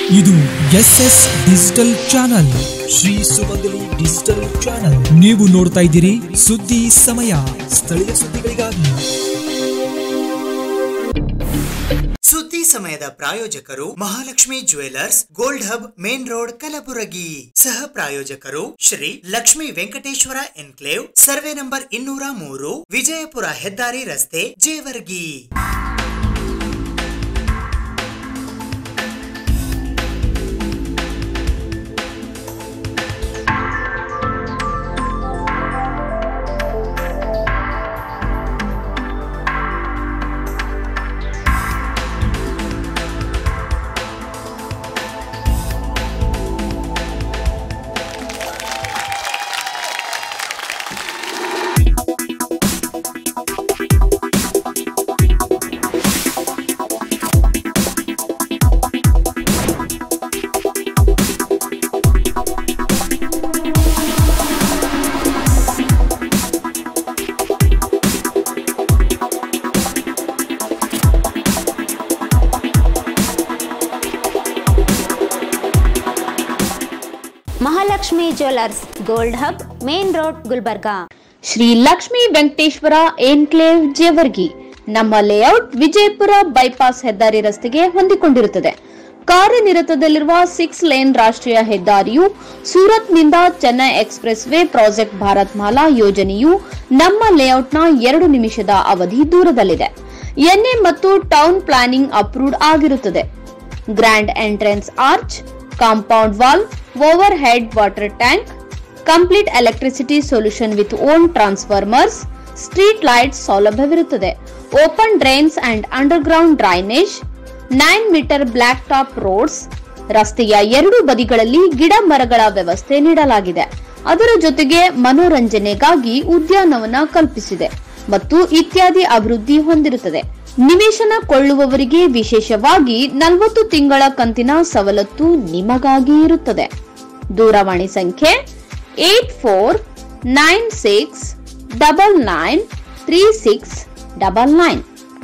ಇದು S S digital channel Shri Sumangali digital channel ನೀವು ನೋಡ್ತಾ ಇದ್ದೀರಿ ಸುದ್ದಿ ಸಮಯ ಸ್ಥಳೀಯ ಸುದ್ದಿಗಳಿಗಾಗಿ ಸುದ್ದಿ ಸಮಯದ ಪ್ರಾಯೋಜಕರು Mahalakshmi jewellers gold hub main road Kalaburagi ಸಹ ಪ್ರಾಯೋಜಕರು Shri Lakshmi Venkateshwara enclave survey number ಇನ್ನೂರ ಮೂರು ವಿಜಯಪುರ ಹೆದ್ದಾರಿ ರಸ್ತೆ Jevargi Mahalakshmi jewellers gold hub main road Gulbarga Shri Lakshmi Venkateshwara enclave Jevargi ನಮ್ಮ ಲೇಔಟ್ ವಿಜಯಪುರ ಬೈಪಾಸ್ ಹೆದ್ದಾರಿ ರಸ್ತೆಗೆ ಹೊಂದಿಕೊಂಡಿರುತ್ತದೆ ಕಾರ್ಯನಿರತದಲ್ಲಿರುವ ಸಿಕ್ಸ್ ಲೇನ್ ರಾಷ್ಟ್ರೀಯ ಹೆದ್ದಾರಿಯು ಸೂರತ್ನಿಂದ Chennai expressway project Bharat Mala ಯೋಜನೆಯು ನಮ್ಮ ಲೇಔಟ್ನ ಎರಡು ನಿಮಿಷದ ಅವಧಿ ದೂರದಲ್ಲಿದೆ ಎನ್ಎ ಮತ್ತು ಟೌನ್ ಪ್ಲಾನಿಂಗ್ ಅಪ್ರೂವ್ಡ್ ಆಗಿರುತ್ತದೆ grand entrance arch compound wall overhead water tank complete electricity solution with own transformers street lights ಸೌಲಭ್ಯವಿರುತ್ತದೆ open drains and underground drainage nine metre block top roads ರಸ್ತೆಯ ಎರಡು ಬದಿಗಳಲ್ಲಿ ಗಿಡ ಮರಗಳ ವ್ಯವಸ್ಥೆ ನೀಡಲಾಗಿದೆ ಅದರ ಜೊತೆಗೆ ಮನೋರಂಜನೆಗಾಗಿ ಉದ್ಯಾನವನ ಕಲ್ಪಿಸಿದೆ ಮತ್ತು ಇತ್ಯಾದಿ ಅಭಿವೃದ್ಧಿ ಹೊಂದಿರುತ್ತದೆ ನಿವೇಶನ ಕೊಳ್ಳುವವರಿಗೆ ವಿಶೇಷವಾಗಿ ನಲವತ್ತು ತಿಂಗಳ ಕಂತಿನ ಸವಲತ್ತು ನಿಮಗಾಗಿ ಇರುತ್ತದೆ ದೂರವಾಣಿ ಸಂಖ್ಯೆ eight four nine six double nine three six double nine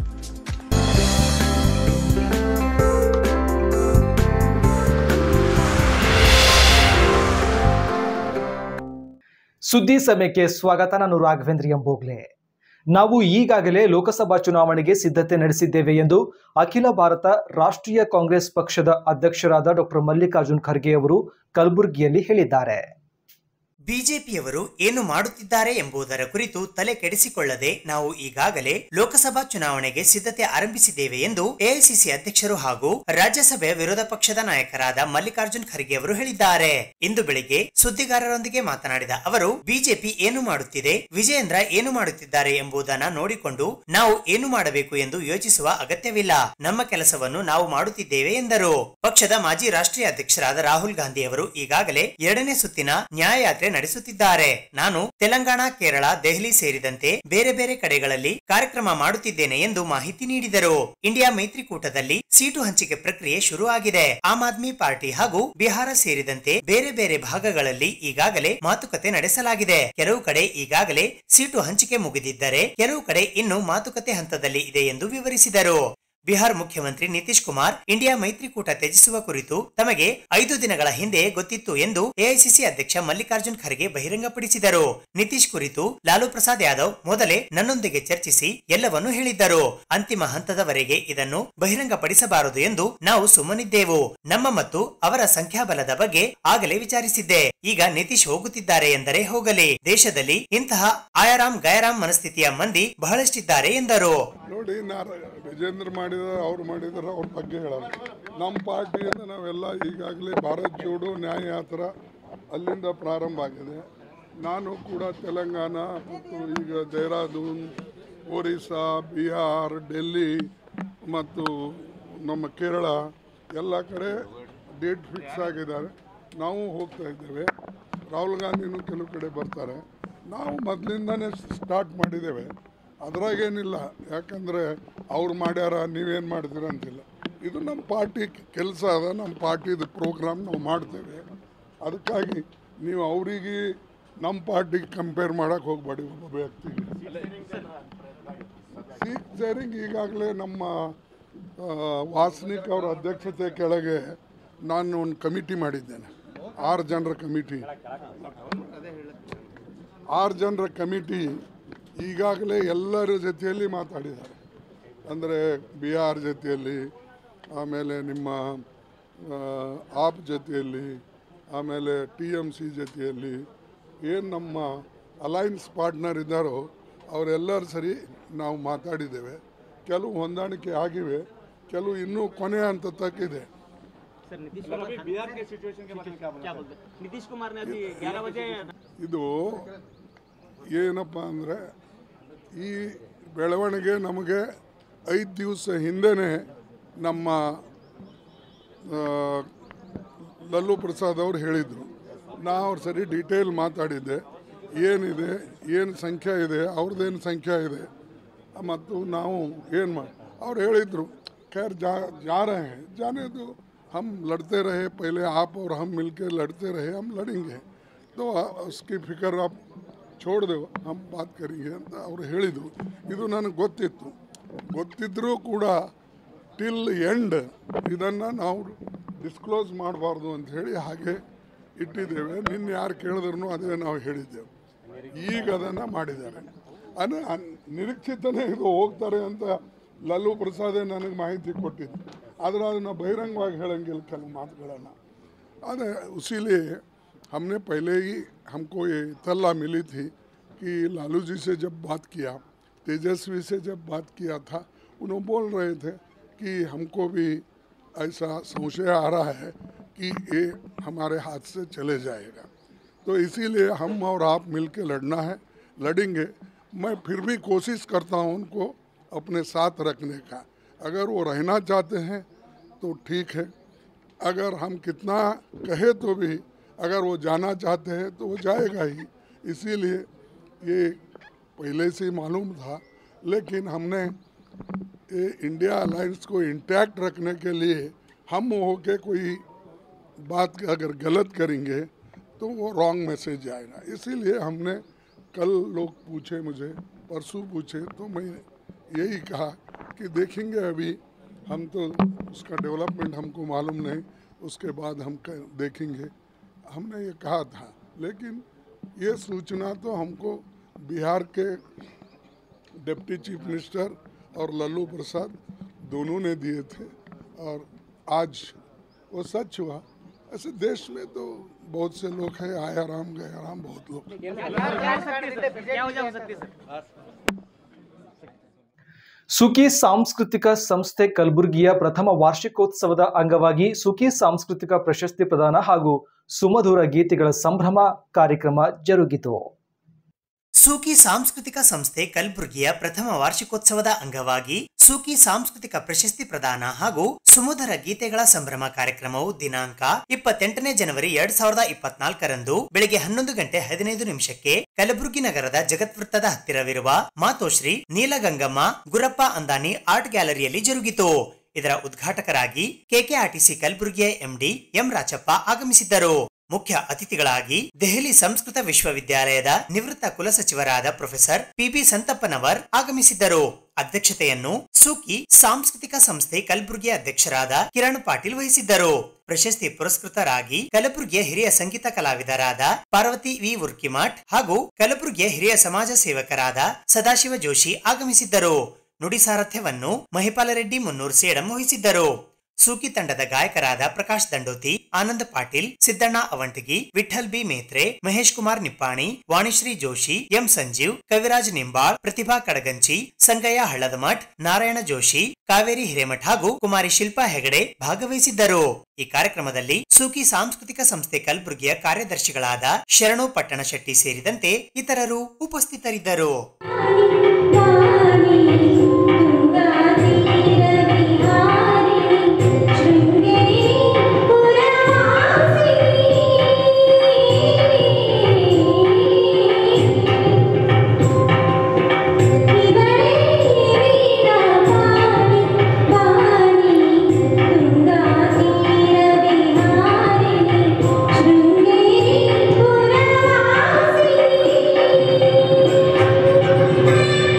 ಸುದ್ದಿ ಸಮಯಕ್ಕೆ ಸ್ವಾಗತ ನಾನು ರಾಘವೇಂದ್ರ ಎಂಬೋಗ್ಲೆ ನಾವು ಈಗಾಗಲೇ ಲೋಕಸಭಾ ಚುನಾವಣೆಗೆ ಸಿದ್ಧತೆ ನಡೆಸಿದ್ದೇವೆ ಎಂದು ಅಖಿಲ ಭಾರತ ರಾಷ್ಟ್ರೀಯ ಕಾಂಗ್ರೆಸ್ ಪಕ್ಷದ ಅಧ್ಯಕ್ಷರಾದ ಡಾಕ್ಟರ್ ಮಲ್ಲಿಕಾರ್ಜುನ್ ಖರ್ಗೆ ಅವರು ಕಲಬುರಗಿಯಲ್ಲಿ ಹೇಳಿದ್ದಾರೆ ಬಿಜೆಪಿಯವರು ಏನು ಮಾಡುತ್ತಿದ್ದಾರೆ ಎಂಬುದರ ಕುರಿತು ತಲೆ ಕೆಡಿಸಿಕೊಳ್ಳದೆ ನಾವು ಈಗಾಗಲೇ ಲೋಕಸಭಾ ಚುನಾವಣೆಗೆ ಸಿದ್ಧತೆ ಆರಂಭಿಸಿದ್ದೇವೆ ಎಂದು ಎಐಸಿಸಿ ಅಧ್ಯಕ್ಷರು ಹಾಗೂ ರಾಜ್ಯಸಭೆಯ ವಿರೋಧ ಪಕ್ಷದ ನಾಯಕರಾದ ಮಲ್ಲಿಕಾರ್ಜುನ್ ಖರ್ಗೆ ಅವರು ಹೇಳಿದ್ದಾರೆ ಇಂದು ಬೆಳಿಗ್ಗೆ ಸುದ್ದಿಗಾರರೊಂದಿಗೆ ಮಾತನಾಡಿದ ಅವರು ಬಿಜೆಪಿ ಏನು ಮಾಡುತ್ತಿದೆ ವಿಜಯೇಂದ್ರ ಏನು ಮಾಡುತ್ತಿದ್ದಾರೆ ಎಂಬುದನ್ನ ನೋಡಿಕೊಂಡು ನಾವು ಏನು ಮಾಡಬೇಕು ಎಂದು ಯೋಚಿಸುವ ಅಗತ್ಯವಿಲ್ಲ ನಮ್ಮ ಕೆಲಸವನ್ನು ನಾವು ಮಾಡುತ್ತಿದ್ದೇವೆ ಎಂದರು ಪಕ್ಷದ ಮಾಜಿ ರಾಷ್ಟ್ರೀಯ ಅಧ್ಯಕ್ಷರಾದ ರಾಹುಲ್ ಗಾಂಧಿ ಅವರು ಈಗಾಗಲೇ ಎರಡನೇ ಸುತ್ತಿನ ನ್ಯಾಯಯಾತ್ರೆ ನಡೆಸುತ್ತಿದ್ದಾರೆ ನಾನು ತೆಲಂಗಾಣ ಕೇರಳ ದೆಹಲಿ ಸೇರಿದಂತೆ ಬೇರೆ ಬೇರೆ ಕಡೆಗಳಲ್ಲಿ ಕಾರ್ಯಕ್ರಮ ಮಾಡುತ್ತಿದ್ದೇನೆ ಎಂದು ಮಾಹಿತಿ ನೀಡಿದರು ಇಂಡಿಯಾ ಮೈತ್ರಿಕೂಟದಲ್ಲಿ ಸೀಟು ಹಂಚಿಕೆ ಪ್ರಕ್ರಿಯೆ ಶುರು ಆಗಿದೆ ಆಮ್ ಆದ್ಮಿ ಪಾರ್ಟಿ ಹಾಗೂ ಬಿಹಾರ ಸೇರಿದಂತೆ ಬೇರೆ ಬೇರೆ ಭಾಗಗಳಲ್ಲಿ ಈಗಾಗಲೇ ಮಾತುಕತೆ ನಡೆಸಲಾಗಿದೆ ಕೆಲವು ಕಡೆ ಈಗಾಗಲೇ ಸೀಟು ಹಂಚಿಕೆ ಮುಗಿದಿದ್ದರೆ ಕೆಲವು ಕಡೆ ಇನ್ನು ಮಾತುಕತೆ ಹಂತದಲ್ಲಿ ಇದೆ ಎಂದು ವಿವರಿಸಿದರು ಬಿಹಾರ್ ಮುಖ್ಯಮಂತ್ರಿ ನಿತೀಶ್ ಕುಮಾರ್ ಇಂಡಿಯಾ ಮೈತ್ರಿಕೂಟ ತ್ಯಜಿಸುವ ಕುರಿತು ತಮಗೆ ಐದು ದಿನಗಳ ಹಿಂದೆ ಗೊತ್ತಿತ್ತು ಎಂದು ಎಐಸಿಸಿ ಅಧ್ಯಕ್ಷ ಮಲ್ಲಿಕಾರ್ಜುನ್ ಖರ್ಗೆ ಬಹಿರಂಗಪಡಿಸಿದರು ನಿತೀಶ್ ಕುರಿತು ಲಾಲು ಪ್ರಸಾದ್ ಯಾದವ್ ಮೊದಲೇ ನನ್ನೊಂದಿಗೆ ಚರ್ಚಿಸಿ ಎಲ್ಲವನ್ನೂ ಹೇಳಿದ್ದರು ಅಂತಿಮ ಹಂತದವರೆಗೆ ಇದನ್ನು ಬಹಿರಂಗಪಡಿಸಬಾರದು ಎಂದು ನಾವು ಸುಮ್ಮನಿದ್ದೆವು ನಮ್ಮ ಮತ್ತು ಅವರ ಸಂಖ್ಯಾಬಲದ ಬಗ್ಗೆ ಆಗಲೇ ವಿಚಾರಿಸಿದ್ದೆ ಈಗ ನಿತೀಶ್ ಹೋಗುತ್ತಿದ್ದಾರೆ ಎಂದರೆ ಹೋಗಲಿ ದೇಶದಲ್ಲಿ ಇಂತಹ ಆಯಾರಾಮ್ ಗಯರಾಮ್ ಮನಸ್ಥಿತಿಯ ಮಂದಿ ಬಹಳಷ್ಟಿದ್ದಾರೆ ಎಂದರು ನೋಡಿ ನಾ ವಿಜೇಂದ್ರ ಮಾಡಿದಾರೆ ಅವ್ರು ಮಾಡಿದಾರೆ ಅವ್ರ ಬಗ್ಗೆ ಹೇಳೋದು ನಮ್ಮ ಪಾರ್ಟಿಯಿಂದ ನಾವೆಲ್ಲ ಈಗಾಗಲೇ ಭಾರತ್ ಜೋಡೋ ನ್ಯಾಯ ಯಾತ್ರ ಅಲ್ಲಿಂದ ಪ್ರಾರಂಭ ಆಗಿದೆ ನಾನು ಕೂಡ ತೆಲಂಗಾಣ ಮತ್ತು ಈಗ ದೇಹರಾದೂನ್ ಒರಿಸ್ಸಾ ಬಿಹಾರ್ ಡೆಲ್ಲಿ ಮತ್ತು ನಮ್ಮ ಕೇರಳ ಎಲ್ಲ ಕಡೆ ಡೇಟ್ ಫಿಕ್ಸ್ ಆಗಿದ್ದಾರೆ ನಾವು ಹೋಗ್ತಾ ಇದ್ದೇವೆ ರಾಹುಲ್ ಗಾಂಧಿನೂ ಕೆಲವು ಕಡೆ ಬರ್ತಾರೆ ನಾವು ಮೊದಲಿಂದನೇ ಸ್ಟಾರ್ಟ್ ಮಾಡಿದ್ದೇವೆ ಅದ್ರಾಗೇನಿಲ್ಲ ಯಾಕಂದರೆ ಅವ್ರು ಮಾಡ್ಯಾರ ನೀವೇನು ಮಾಡ್ತೀರ ಅಂತಿಲ್ಲ ಇದು ನಮ್ಮ ಪಾರ್ಟಿ ಕೆಲಸ ಅದ ನಮ್ಮ ಪಾರ್ಟಿದು ಪ್ರೋಗ್ರಾಮ್ ನಾವು ಮಾಡ್ತೇವೆ ಅದಕ್ಕಾಗಿ ನೀವು ಅವರಿಗೆ ನಮ್ಮ ಪಾರ್ಟಿಗೆ ಕಂಪೇರ್ ಮಾಡೋಕ್ಕೆ ಹೋಗಬೇಡಿ ಒಬ್ಬ ವ್ಯಕ್ತಿಗೆ ಸೀಟ್ ಶೇರಿಂಗ್ ಈಗಾಗಲೇ ನಮ್ಮ ಆ, ವಾಸನಿಕ್ ಅವರ ಅಧ್ಯಕ್ಷತೆ ಕೆಳಗೆ ನಾನು ಒಂದು ಕಮಿಟಿ ಮಾಡಿದ್ದೇನೆ ಆರು ಜನರ ಕಮಿಟಿ ಆರು ಜನರ ಕಮಿಟಿ ಈಗಾಗಲೇ ಎಲ್ಲರ ಜೊತೆಯಲ್ಲಿ ಮಾತಾಡಿದ್ದಾರೆ ಅಂದರೆ ಬಿಹಾರ್ ಜೊತೆಯಲ್ಲಿ ಆಮೇಲೆ ನಿಮ್ಮ ಆ, ಆಪ್ ಜೊತೆಯಲ್ಲಿ ಆಮೇಲೆ ಟಿ ಎಮ್ ಸಿ ಜೊತೆಯಲ್ಲಿ ಏನು ನಮ್ಮ ಅಲೈನ್ಸ್ ಪಾರ್ಟ್ನರ್ ಇದ್ದಾರೋ ಅವರೆಲ್ಲರ ಸರಿ ನಾವು ಮಾತಾಡಿದ್ದೇವೆ ಕೆಲವು ಹೊಂದಾಣಿಕೆ ಆಗಿವೆ ಕೆಲವು ಇನ್ನೂ ಕೊನೆ ಹಂತಕ್ಕಿದೆ सर नीतीश कुमार बिहार के सिचुएशन के बारे में क्या बोलते हैं नीतीश कुमार ने अभी ग्यारह बजे ಇದು ಏನಪ್ಪ ಅಂದರೆ ಈ ಬೆಳವಣಿಗೆ ನಮಗೆ ಐದು ದಿವಸ ಹಿಂದೆನೇ ನಮ್ಮ ಆ, ಲಲ್ಲು ಪ್ರಸಾದ್ ಅವರು ಹೇಳಿದರು ನಾ ಅವ್ರ ಸರಿ ಡೀಟೇಲ್ ಮಾತಾಡಿದ್ದೆ ಏನಿದೆ ಏನು ಸಂಖ್ಯೆ ಇದೆ ಅವ್ರದ್ದೇನು ಸಂಖ್ಯೆ ಇದೆ ಮತ್ತು ನಾವು ಏನು ಮಾಡಿ ಅವ್ರು ಹೇಳಿದರು खैर जा जा रहे हैं जाने दो हम लड़ते रहे पहले आप और हम मिलके लड़ते रहे हम लड़ेंगे तो आ- उसकी फिक्र आप छोड़ दो हम बात करेंगे ಅಂತ ಅವ್ರು ಹೇಳಿದರು ಇದು ನನಗೆ ಗೊತ್ತಿತ್ತು ಗೊತ್ತಿದ್ದರೂ ಕೂಡ ಟಿಲ್ ಎಂಡ್ ಇದನ್ನು ನಾವು ಡಿಸ್ಕ್ಲೋಸ್ ಮಾಡಬಾರ್ದು ಅಂತ ಹೇಳಿ ಹಾಗೆ ಇಟ್ಟಿದ್ದೇವೆ ನಿನ್ನೆ ಯಾರು ಕೇಳಿದ್ರು ಅದೇ ನಾವು ಹೇಳಿದ್ದೇವೆ ಈಗ ಅದನ್ನು ಮಾಡಿದ್ದಾರೆ ಅನ ಅನ್- ನಿರೀಕ್ಷಿತನೇ ಇದು ಹೋಗ್ತಾರೆ ಅಂತ ಲಲ್ಲು ಪ್ರಸಾದೇ ನನಗೆ ಮಾಹಿತಿ ಕೊಟ್ಟಿದ್ದು ಆದರೆ ಅದನ್ನು ಬಹಿರಂಗವಾಗಿ ಹೇಳಂಗಿಲ್ಲ ಕೆಲವು ಮಾತುಗಳನ್ನು अरे उसीलिए हमने पहले ही हमको ये इतला मिली थी कि लालू जी से जब बात किया तेजस्वी से जब बात किया था उन्होंने बोल रहे थे कि हमको भी ऐसा संशय आ रहा है कि ये हमारे हाथ से चले जाएगा तो इसीलिए हम और आप मिल के लड़ना है लड़ेंगे मैं फिर भी कोशिश करता हूँ उनको अपने साथ रखने का अगर वो रहना चाहते हैं तो ठीक है अगर हम कितना कहे तो भी अगर वो जाना चाहते हैं तो वो जाएगा ही इसीलिए ये पहले से ही मालूम था लेकिन हमने ये इंडिया अलायंस को इंटैक्ट रखने के लिए हम होके कोई बात अगर गलत करेंगे तो वो रॉन्ग मैसेज जाएगा इसीलिए हमने कल लोग पूछे मुझे परसों पूछे तो मैं यही कहा कि देखेंगे अभी हम तो उसका डेवलपमेंट हमको मालूम नहीं उसके बाद हम क- देखेंगे हमने ये कहा था लेकिन ये सूचना तो हमको बिहार के डिप्टी चीफ मिनिस्टर और लल्लू प्रसाद दोनों ने दिए थे और आज वो सच हुआ ऐसे देश में तो बहुत से लोग हैं आया राम गया राम बहुत लोग हैं। क्या वजह हो सकती है सर ಸುಖಿ ಸಾಂಸ್ಕೃತಿಕ ಸಂಸ್ಥೆ ಕಲಬುರಗಿಯ ಪ್ರಥಮ ವಾರ್ಷಿಕೋತ್ಸವದ ಅಂಗವಾಗಿ ಸುಖಿ ಸಾಂಸ್ಕೃತಿಕ ಪ್ರಶಸ್ತಿ ಪ್ರದಾನ ಹಾಗೂ ಸುಮಧುರ ಗೀತೆಗಳ ಸಂಭ್ರಮ ಕಾರ್ಯಕ್ರಮ ಜರುಗಿತು ಸೂಕಿ ಸಾಂಸ್ಕೃತಿಕ ಸಂಸ್ಥೆ ಕಲಬುರಗಿಯ ಪ್ರಥಮ ವಾರ್ಷಿಕೋತ್ಸವದ ಅಂಗವಾಗಿ ಸೂಕಿ ಸಾಂಸ್ಕೃತಿಕ ಪ್ರಶಸ್ತಿ ಪ್ರದಾನ ಹಾಗೂ ಸುಮಧುರ ಗೀತೆಗಳ ಸಂಭ್ರಮ ಕಾರ್ಯಕ್ರಮವು ದಿನಾಂಕ ಇಪ್ಪತ್ತೆಂಟನೇ ಜನವರಿ ಎರಡ್ ಸಾವಿರದ ಇಪ್ಪತ್ನಾಲ್ಕರಂದು ಬೆಳಿಗ್ಗೆ ಹನ್ನೊಂದು ಗಂಟೆ ಹದಿನೈದು ನಿಮಿಷಕ್ಕೆ ಕಲಬುರಗಿ ನಗರದ ಜಗತ್ವೃತ್ತದ ಹತ್ತಿರವಿರುವ ಮಾತೋಶ್ರೀ ನೀಲಗಂಗಮ್ಮ ಗುರಪ್ಪ ಅಂದಾನಿ ಆರ್ಟ್ ಗ್ಯಾಲರಿಯಲ್ಲಿ ಜರುಗಿತು ಇದರ ಉದ್ಘಾಟಕರಾಗಿ ಕೆಕೆಆರ್ಟಿಸಿ ಕಲಬುರಗಿಯ ಎಂಡಿ ಎಂ ರಾಚಪ್ಪ ಆಗಮಿಸಿದ್ದರು ಮುಖ್ಯ ಅತಿಥಿಗಳಾಗಿ ದೆಹಲಿ ಸಂಸ್ಕೃತ ವಿಶ್ವವಿದ್ಯಾಲಯದ ನಿವೃತ್ತ ಕುಲಸಚಿವರಾದ ಪ್ರೊಫೆಸರ್ ಪಿಬಿ ಸಂತಪ್ಪನವರ್ ಆಗಮಿಸಿದ್ದರು ಅಧ್ಯಕ್ಷತೆಯನ್ನು ಸುಕಿ ಸಾಂಸ್ಕೃತಿಕ ಸಂಸ್ಥೆ ಕಲಬುರಗಿ ಅಧ್ಯಕ್ಷರಾದ ಕಿರಣ್ ಪಾಟೀಲ್ ವಹಿಸಿದ್ದರು ಪ್ರಶಸ್ತಿ ಪುರಸ್ಕೃತರಾಗಿ ಕಲಬುರಗಿಯ ಹಿರಿಯ ಸಂಗೀತ ಕಲಾವಿದರಾದ ಪಾರ್ವತಿ ವಿ ಉರ್ಕಿಮಠ್ ಹಾಗೂ ಕಲಬುರಗಿಯ ಹಿರಿಯ ಸಮಾಜ ಸೇವಕರಾದ ಸದಾಶಿವ ಜೋಶಿ ಆಗಮಿಸಿದ್ದರು ನುಡಿ ಸಾರಥ್ಯವನ್ನು ಮಹಿಪಾಲ ರೆಡ್ಡಿ ಮುನ್ನೂರ್ ಸೇಡಂ ವಹಿಸಿದ್ದರು ಸೂಕಿ ತಂಡದ ಗಾಯಕರಾದ ಪ್ರಕಾಶ್ ದಂಡೋತಿ ಆನಂದ್ ಪಾಟೀಲ್ ಸಿದ್ದಣ್ಣ ಅವಂಟಗಿ ವಿಠಲ್ ಬಿ ಮೇತ್ರೆ ಮಹೇಶ್ ಕುಮಾರ್ ನಿಪ್ಪಾಣಿ ವಾಣಿಶ್ರೀ ಜೋಶಿ ಎಂ ಸಂಜೀವ್ ಕವಿರಾಜ್ ನಿಂಬಾಳ್ ಪ್ರತಿಭಾ ಕಡಗಂಚಿ ಸಂಗಯ್ಯ ಹಳ್ಳದಮಠ್ ನಾರಾಯಣ ಜೋಶಿ ಕಾವೇರಿ ಹಿರೇಮಠ್ ಹಾಗೂ ಕುಮಾರಿ ಶಿಲ್ಪಾ ಹೆಗಡೆ ಭಾಗವಹಿಸಿದ್ದರು ಈ ಕಾರ್ಯಕ್ರಮದಲ್ಲಿ ಸೂಕಿ ಸಾಂಸ್ಕೃತಿಕ ಸಂಸ್ಥೆ ಕಲಬುರಗಿಯ ಕಾರ್ಯದರ್ಶಿಗಳಾದ ಶರಣು ಪಟ್ಟಣ ಶೆಟ್ಟಿ ಸೇರಿದಂತೆ ಇತರರು ಉಪಸ್ಥಿತರಿದ್ದರು ಶೃಂಗೇರಿ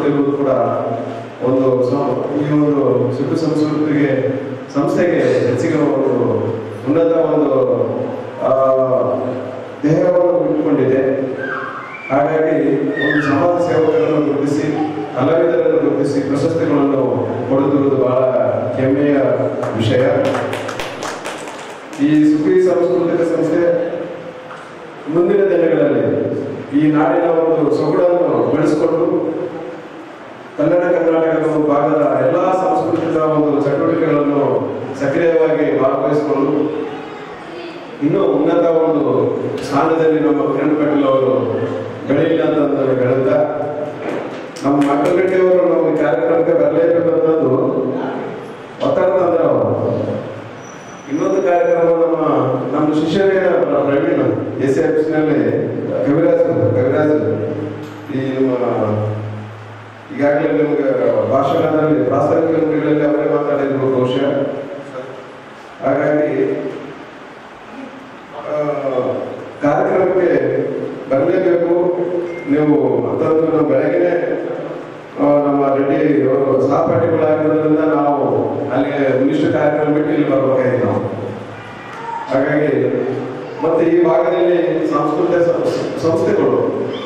ಕೊಟ್ಟಿರುವುದು ಕೂಡ ಒಂದು ಸ- ಈ ಒಂದು ಸುದ್ದಿ ಸಂಸ್ಕೃತಿಗೆ ಸಂಸ್ಥೆಗೆ ಹೆಚ್ಚಿಗೆ ಒಂದು ಉನ್ನತ ಒಂದು ಆ, ದೇಹವನ್ನು ಇಟ್ಟುಕೊಂಡಿದೆ ಹಾಗಾಗಿ ಒಂದು ಸಮಾಜ ಸೇವಕರನ್ನು ಗುರುತಿಸಿ ಕಲಾವಿದರನ್ನು ಗುರುತಿಸಿ ಪ್ರಶಸ್ತಿಗಳನ್ನು ಕೊಡುತ್ತಿರುವುದು ಬಹಳ ಹೆಮ್ಮೆಯ ವಿಷಯ ಈ ಸುಖಿ ಸಾಂಸ್ಕೃತಿಕ ಸಂಸ್ಥೆ ಮುಂದಿನ ದಿನಗಳಲ್ಲಿ ಈ ನಾಡಿನ ಒಂದು ಸೊಗಡನ್ನು ಬೆಳೆಸಿಕೊಂಡು ಕನ್ನಡ ಕರ್ನಾಟಕದ ಒಂದು ಭಾಗದ ಎಲ್ಲ ಸಾಂಸ್ಕೃತಿಕ ಒಂದು ಚಟುವಟಿಕೆಗಳನ್ನು ಸಕ್ರಿಯವಾಗಿ ಭಾಗವಹಿಸಿಕೊಂಡು ಇನ್ನೂ ಉನ್ನತ ಒಂದು ಸ್ಥಾನದಲ್ಲಿ ನಮ್ಮ ಕಿರಣ್ ಪಾಟೀಲ್ ಅವರು ಬೆಳೆಯಿಲ್ಲ ಅಂತ ಹೇಳುತ್ತಾ ನಮ್ಮ ಮಕ್ಕಳಗಟ್ಟಿಯವರು ನಾವು ಈ ಕಾರ್ಯಕ್ರಮಕ್ಕೆ ಬರಲೇಬೇಕು ಅನ್ನೋದು ಒತ್ತಡ ತಂದ್ರೆ ಅವರು ಇನ್ನೊಂದು ಕಾರ್ಯಕ್ರಮ ನಮ್ಮ ನಮ್ಮ ಶಿಷ್ಯರೇ ಪ್ರವೀಣ್ ಎಸ್ ಸಿ ಆಫೀಸ್ನಲ್ಲಿ ಕವಿರಾಜ್ ಕವಿರಾಜ್ ಈ ನಮ್ಮ ಈಗಾಗಲೇ ನಿಮ್ಗೆ ಭಾಷಣದಲ್ಲಿ ಪ್ರಾಸ್ತಾವಿಕ ನುಡಿಗಳಲ್ಲಿ ಅವರೇ ಮಾತಾಡಿದ್ರು ಬಹುಶಃ ಹಾಗಾಗಿ ಆ, ಕಾರ್ಯಕ್ರಮಕ್ಕೆ ಬರಲೇಬೇಕು ನೀವು ಅಂತಂದು ನಾವು ಬೆಳಗ್ಗೆ ನಮ್ಮ ರೆಡ್ಡಿ ಅವರು ಸಹಪಾಠಿಗಳಾಗಿರೋದ್ರಿಂದ ನಾವು ಅಲ್ಲಿ ಒಂದಿಷ್ಟು ಕಾರ್ಯಕ್ರಮ ಬಿಟ್ಟು ಇಲ್ಲಿ ಬರ್ಬೇಕಾಗಿತ್ತು ನಾವು ಹಾಗಾಗಿ ಮತ್ತೆ ಈ ಭಾಗದಲ್ಲಿ ಸಾಂಸ್ಕೃತಿಕ ಸ- ಸಂಸ್ಥೆಗಳು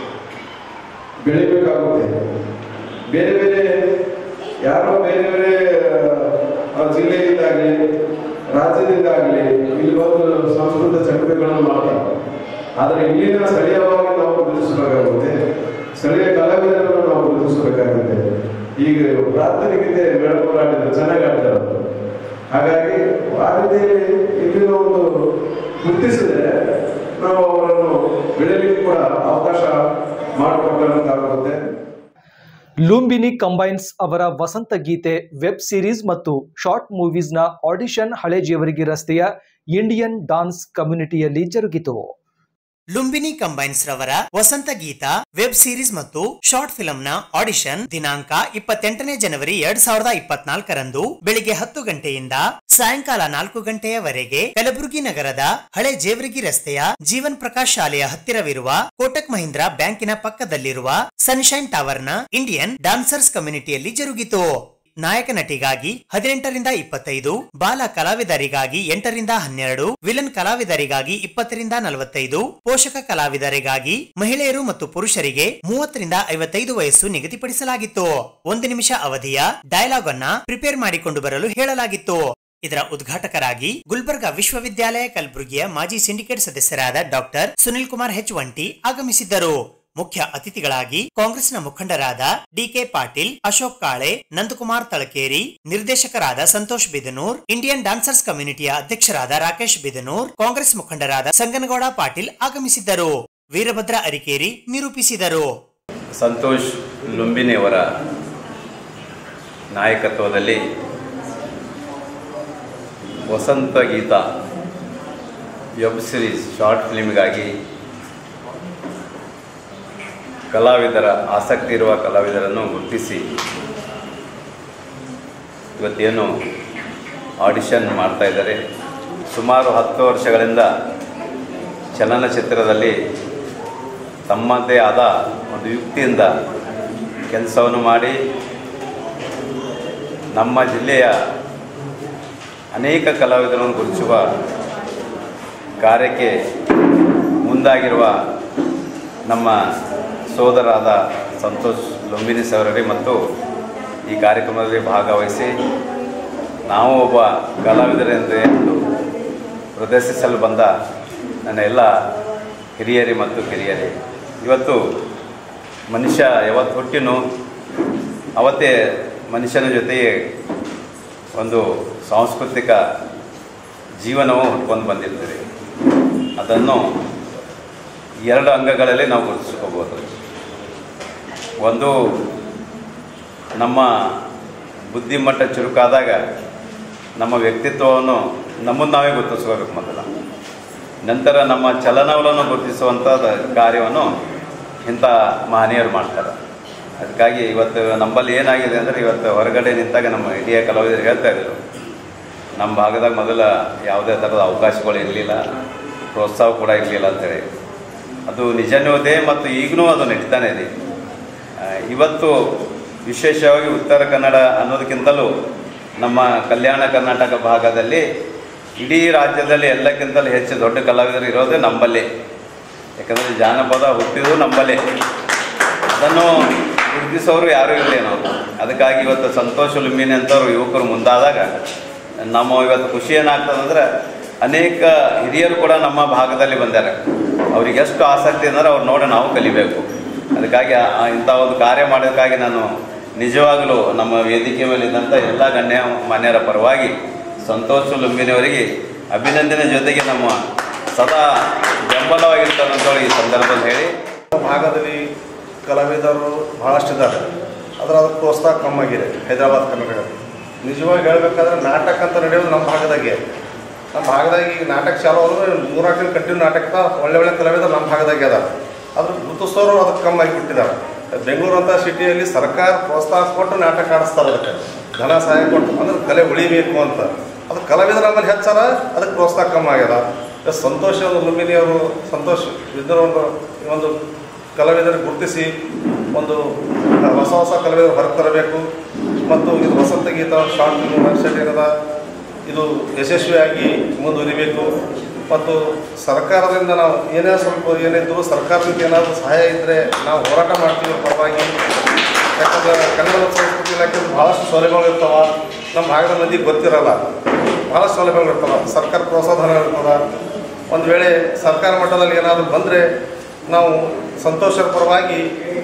ಬೆಳಿಬೇಕಾಗುತ್ತೆ ಬೇರೆ ಬೇರೆ ಯಾರೋ ಬೇರೆ ಬೇರೆ ಆ, ಜಿಲ್ಲೆಯಿಂದಾಗಲಿ ರಾಜ್ಯದಿಂದಾಗಲಿ ಇಲ್ಲಿ ಬಂದು ಸಂಸ್ಕೃತ ಚಟುವಟಿಕೆಗಳನ್ನು ಮಾಡ್ತಾರೆ ಆದರೆ ಇಲ್ಲಿನ ಸ್ಥಳೀಯವಾಗಿ ನಾವು ಗುರುತಿಸಬೇಕಾಗುತ್ತೆ ಸ್ಥಳೀಯ ಕಲಾವಿದರನ್ನು ನಾವು ಗುರುತಿಸಬೇಕಾಗುತ್ತೆ ಈಗ ಪ್ರಾರ್ಥನೆಗಿದೆ ಮೇಡಮ್ ಆಡಿದ್ರು ಚೆನ್ನಾಗಿ ಆಡ್ತಾರೆ ಅವರು. ಹಾಗಾಗಿ ಆ ರೀತಿಯಲ್ಲಿ ಇಲ್ಲಿನ ಒಂದು ಗುರುತಿಸಿದ್ರೆ ನಾವು ಅವರನ್ನು ಬೆಳೆಯಲಿಕ್ಕೆ ಕೂಡ ಅವಕಾಶ ಮಾಡಿಕೊಟ್ಟಂತಾಗುತ್ತೆ ಲುಂಬಿನಿ ಕಂಬೈನ್ಸ್ ಅವರ ವಸಂತ ಗೀತೆ ವೆಬ್ ಸಿರೀಸ್ ಮತ್ತು ಶಾರ್ಟ್ ಮೂವೀಸ್ನ ಆಡಿಷನ್ ಹಳೆ ಜೇವರ್ಗಿ ರಸ್ತೆಯ ಇಂಡಿಯನ್ ಡಾನ್ಸ್ ಕಮ್ಯುನಿಟಿಯಲ್ಲಿ ಜರುಗಿತು ಲುಂಬಿನಿ ಕಂಬೈನ್ಸ್ ರವರ ವಸಂತ ಗೀತ ವೆಬ್ ಸೀರೀಸ್ ಮತ್ತು ಶಾರ್ಟ್ ಫಿಲ್ಮ್ ನ ಆಡಿಷನ್ ದಿನಾಂಕ ಇಪ್ಪತ್ತೆಂಟನೇ ಜನವರಿ ಎರಡ್ ಸಾವಿರದ ಇಪ್ಪತ್ನಾಲ್ಕರಂದು ಬೆಳಿಗ್ಗೆ ಹತ್ತು ಗಂಟೆಯಿಂದ ಸಾಯಂಕಾಲ ನಾಲ್ಕು ಗಂಟೆಯವರೆಗೆ ಕಲಬುರಗಿ ನಗರದ ಹಳೆ ಜೇವರ್ಗಿ ರಸ್ತೆಯ ಜೀವನ್ ಪ್ರಕಾಶ್ ಶಾಲೆಯ ಹತ್ತಿರವಿರುವ ಕೋಟಕ್ ಮಹೀಂದ್ರ ಬ್ಯಾಂಕಿನ ಪಕ್ಕದಲ್ಲಿರುವ ಸನ್ಶೈನ್ ಟವರ್ನ ಇಂಡಿಯನ್ ಡಾನ್ಸರ್ಸ್ ಕಮ್ಯುನಿಟಿಯಲ್ಲಿ ಜರುಗಿತು ನಾಯಕ ನಟಿಗಾಗಿ ಹದಿನೆಂಟರಿಂದ ಇಪ್ಪತ್ತೈದು ಬಾಲ ಕಲಾವಿದರಿಗಾಗಿ ಎಂಟರಿಂದ ಹನ್ನೆರಡು ವಿಲನ್ ಕಲಾವಿದರಿಗಾಗಿ ಇಪ್ಪತ್ತರಿಂದ ನಲವತ್ತೈದು ಪೋಷಕ ಕಲಾವಿದರಿಗಾಗಿ ಮಹಿಳೆಯರು ಮತ್ತು ಪುರುಷರಿಗೆ ಮೂವತ್ತರಿಂದ ಐವತ್ತೈದು ವಯಸ್ಸು ನಿಗದಿಪಡಿಸಲಾಗಿತ್ತು ಒಂದು ನಿಮಿಷ ಅವಧಿಯ ಡಯಲಾಗ್ ಅನ್ನ ಪ್ರಿಪೇರ್ ಮಾಡಿಕೊಂಡು ಬರಲು ಹೇಳಲಾಗಿತ್ತು ಇದರ ಉದ್ಘಾಟಕರಾಗಿ ಗುಲ್ಬರ್ಗಾ ವಿಶ್ವವಿದ್ಯಾಲಯ ಕಲಬುರಗಿಯ ಮಾಜಿ ಸಿಂಡಿಕೇಟ್ ಸದಸ್ಯರಾದ ಡಾಕ್ಟರ್ ಸುನಿಲ್ ಕುಮಾರ್ ಹೆಚ್ ವಂಟಿ ಆಗಮಿಸಿದ್ದರು ಮುಖ್ಯ ಅತಿಥಿಗಳಾಗಿ ಕಾಂಗ್ರೆಸ್ನ ಮುಖಂಡರಾದ ಡಿಕೆ ಪಾಟೀಲ್ ಅಶೋಕ್ ಕಾಳೆ ನಂದಕುಮಾರ್ ತಳಕೇರಿ ನಿರ್ದೇಶಕರಾದ ಸಂತೋಷ್ ಬಿದನೂರ್ ಇಂಡಿಯನ್ ಡಾನ್ಸರ್ಸ್ ಕಮ್ಯುನಿಟಿಯ ಅಧ್ಯಕ್ಷರಾದ ರಾಕೇಶ್ ಬಿದನೂರ್ ಕಾಂಗ್ರೆಸ್ ಮುಖಂಡರಾದ ಸಂಗನಗೌಡ ಪಾಟೀಲ್ ಆಗಮಿಸಿದ್ದರು ವೀರಭದ್ರ ಅರಿಕೇರಿ ನಿರೂಪಿಸಿದರು ಸಂತೋಷ್ ಲುಂಬಿನಿಯವರ ನಾಯಕತ್ವದಲ್ಲಿ Vasantha Geetha web series short ಫಿಲ್ಮ್ಗಾಗಿ ಕಲಾವಿದರ ಆಸಕ್ತಿ ಇರುವ ಕಲಾವಿದರನ್ನು ಗುರುತಿಸಿ ಇವತ್ತೇನು ಆಡಿಷನ್ ಮಾಡ್ತಾ ಇದ್ದಾರೆ ಸುಮಾರು ಹತ್ತು ವರ್ಷಗಳಿಂದ ಚಲನಚಿತ್ರದಲ್ಲಿ ತಮ್ಮದೇ ಆದ ಒಂದು ಯುಕ್ತಿಯಿಂದ ಕೆಲಸವನ್ನು ಮಾಡಿ ನಮ್ಮ ಜಿಲ್ಲೆಯ ಅನೇಕ ಕಲಾವಿದರನ್ನು ಗುರುತಿಸುವ ಕಾರ್ಯಕ್ಕೆ ಮುಂದಾಗಿರುವ ನಮ್ಮ ಸೋದರಾದ ಸಂತೋಷ್ ಲುಂಬಿನಿ ಸವರರಿ ಮತ್ತು ಈ ಕಾರ್ಯಕ್ರಮದಲ್ಲಿ ಭಾಗವಹಿಸಿ ನಾವು ಒಬ್ಬ ಕಲಾವಿದರೆಂದು ಎಂದು ಪ್ರದರ್ಶಿಸಲು ಬಂದ ನನ್ನ ಎಲ್ಲ ಹಿರಿಯರಿ ಮತ್ತು ಕಿರಿಯರಿ ಇವತ್ತು ಮನುಷ್ಯ ಯಾವತ್ತು ಹುಟ್ಟಿನೋ ಅವತ್ತೇ ಮನುಷ್ಯನ ಜೊತೆಗೆ ಒಂದು ಸಾಂಸ್ಕೃತಿಕ ಜೀವನವು ಹುಟ್ಕೊಂಡು ಬಂದಿರ್ತದೆ ಅದನ್ನು ಎರಡು ಅಂಗಗಳಲ್ಲಿ ನಾವು ಗುರುತಿಸ್ಕೋಬೋದು ಒಂದು ನಮ್ಮ ಬುದ್ಧಿಮಟ್ಟ ಚುರುಕಾದಾಗ ನಮ್ಮ ವ್ಯಕ್ತಿತ್ವವನ್ನು ನಮ್ಮನ್ನು ನಾವೇ ಗುರುತಿಸ್ಕೋಬೇಕು ಮೊದಲ ನಂತರ ನಮ್ಮ ಚಲನವಲನ್ನು ಗುರುತಿಸುವಂಥ ಕಾರ್ಯವನ್ನು ಇಂಥ ಮಹನೀಯರು ಮಾಡ್ತಾರೆ ಅದಕ್ಕಾಗಿ ಇವತ್ತು ನಮ್ಮಲ್ಲಿ ಏನಾಗಿದೆ ಅಂದರೆ ಇವತ್ತು ಹೊರಗಡೆ ನಿಂತಾಗ ನಮ್ಮ ಹಿರಿಯ ಕಲಾವಿದರು ಹೇಳ್ತಾ ಇದ್ರು ನಮ್ಮ ಭಾಗದಾಗ ಮೊದಲ ಯಾವುದೇ ಥರದ ಅವಕಾಶಗಳು ಇರಲಿಲ್ಲ ಪ್ರೋತ್ಸಾಹ ಕೂಡ ಇರಲಿಲ್ಲ ಅಂತೇಳಿ ಅದು ನಿಜನೂ ಇದೆ ಮತ್ತು ಈಗಲೂ ಅದು ನಡೀತಾನೆ ಇದೆ ಆ, ಇವತ್ತು ವಿಶೇಷವಾಗಿ ಉತ್ತರ ಕನ್ನಡ ಅನ್ನೋದಕ್ಕಿಂತಲೂ ನಮ್ಮ ಕಲ್ಯಾಣ ಕರ್ನಾಟಕ ಭಾಗದಲ್ಲಿ ಇಡೀ ರಾಜ್ಯದಲ್ಲಿ ಎಲ್ಲಕ್ಕಿಂತಲೂ ಹೆಚ್ಚು ದೊಡ್ಡ ಕಲಾವಿದರು ಇರೋದೇ ನಂಬಲ್ಲಿ ಯಾಕಂದರೆ ಜಾನಪದ ಹುಟ್ಟಿದ್ದು ನಂಬಲ್ಲೇ ಅದನ್ನು ಗುರುತಿಸೋರು ಯಾರೂ ಇರಲೇನೋ ಅದಕ್ಕಾಗಿ ಇವತ್ತು ಸಂತೋಷ್ ಲುಂಬಿನಿ ಅಂತವ್ರು ಯುವಕರು ಮುಂದಾದಾಗ ನಮ್ಮ ಇವತ್ತು ಖುಷಿ ಏನಾಗ್ತದಂದ್ರೆ ಅನೇಕ ಹಿರಿಯರು ಕೂಡ ನಮ್ಮ ಭಾಗದಲ್ಲಿ ಬಂದ್ದಾರೆ ಅವ್ರಿಗೆ ಎಷ್ಟು ಆಸಕ್ತಿ ಅಂದರೆ ಅವ್ರು ನೋಡಿ ನಾವು ಕಲಿಬೇಕು ಅದಕ್ಕಾಗಿ ಆ- ಆ ಇಂಥ ಒಂದು ಕಾರ್ಯ ಮಾಡೋದಕ್ಕಾಗಿ ನಾನು ನಿಜವಾಗಲೂ ನಮ್ಮ ವೇದಿಕೆ ಮೇಲಿದ್ದಂಥ ಎಲ್ಲ ಗಣ್ಯ ಮಾನ್ಯರ ಪರವಾಗಿ ಸಂತೋಷ್ ಲುಂಬಿನಿಯವರಿಗೆ ಅಭಿನಂದನೆ ಜೊತೆಗೆ ನಮ್ಮ ಸದಾ ಬೆಂಬಲವಾಗಿರ್ತಾರೆ ಅಂತೇಳಿ ಈ ಸಂದರ್ಭದಲ್ಲಿ ಹೇಳಿ ಭಾಗದಲ್ಲಿ ಕಲಾವಿದರು ಭಾಳಷ್ಟಿದ್ದಾರೆ ಆದರೆ ಅದಕ್ಕೆ ಪ್ರೋತ್ಸಾಹ ಕಮ್ಮಾಗಿದೆ ಹೈದರಾಬಾದ್ ಕರ್ನಾಟಕದಲ್ಲಿ ನಿಜವಾಗಿ ಹೇಳ್ಬೇಕಾದ್ರೆ ನಾಟಕ ಅಂತ ನಡೆಯೋದು ನಮ್ಮ ಭಾಗದಾಗೆ ನಮ್ಮ ಭಾಗದಾಗ ಈಗ ನಾಟಕ ಚಾಲು ಆದ್ರೆ ಮೂರ್ನಾಲ್ಕು ದಿನ ಕಂಟಿನ್ಯೂ ನಾಟಕ ಒಳ್ಳೆ ಒಳ್ಳೆ ಕಲಾವಿದರು ನಮ್ಮ ಭಾಗದಾಗೆ ಅದ ಅದ್ರ ಗುರುತಿಸೋರು ಅದಕ್ಕೆ ಕಮ್ಮಿ ಆಗಿಬಿಟ್ಟಿದ್ದಾರೆ ಬೆಂಗಳೂರು ಅಂತ ಸಿಟಿಯಲ್ಲಿ ಸರ್ಕಾರ ಪ್ರೋತ್ಸಾಹ ಕೊಟ್ಟು ನಾಟಕ ಆಡಿಸ್ತಾರೆ ಅದಕ್ಕೆ ಧನ ಸಹಾಯ ಕೊಟ್ಟು ಅಂದ್ರೆ ಕಲೆ ಉಳಿಬೇಕು ಅಂತ ಅದು ಕಲಾವಿದರು ನಮ್ಮಲ್ಲಿ ಹೆಚ್ಚಾರ ಅದಕ್ಕೆ ಪ್ರೋತ್ಸಾಹ ಕಮ್ಮಿ ಆಗ್ಯದ ಇವತ್ತು ಸಂತೋಷ ಲುಂಬಿನಿ ಅವರು ಸಂತೋಷ್ ವಿದ್ಯರೊಂದು ಒಂದು ಕಲಾವಿದರಿಗೆ ಗುರುತಿಸಿ ಒಂದು ಹೊಸ ಹೊಸ ಕಲಾವಿದರು ಹೊರಗೆ ತರಬೇಕು ಮತ್ತು ಇದು Vasantha Geetha short film website ಏನದ ಇದು ಯಶಸ್ವಿಯಾಗಿ ಮುಂದುವರಿಬೇಕು ಮತ್ತು ಸರ್ಕಾರದಿಂದ ನಾವು ಏನೇ ಸ್ವಲ್ಪ ಏನಿದ್ರು ಸರ್ಕಾರದಿಂದ ಏನಾದರೂ ಸಹಾಯ ಇದ್ದರೆ ನಾವು ಹೋರಾಟ ಮಾಡ್ತೀವಿ ಪರವಾಗಿ ಯಾಕಂದ್ರೆ ಕನ್ನಡ ಮತ್ತು ಸಂಸ್ಕೃತಿ ಇಲಾಖೆದು ಭಾಳಷ್ಟು ಸೌಲಭ್ಯಗಳು ಇರ್ತಾವ ನಮ್ಮ ಭಾಗದ ಮಂದಿಗೆ ಗೊತ್ತಿರಲ್ಲ ಭಾಳಷ್ಟು ಸೌಲಭ್ಯಗಳು ಇರ್ತಾವ ಸರ್ಕಾರ ಪ್ರೋತ್ಸಾಹಧನ ಇರ್ತದ ಒಂದು ವೇಳೆ ಸರ್ಕಾರ ಮಟ್ಟದಲ್ಲಿ ಏನಾದರೂ ಬಂದರೆ ನಾವು ಸಂತೋಷದ ಪರವಾಗಿ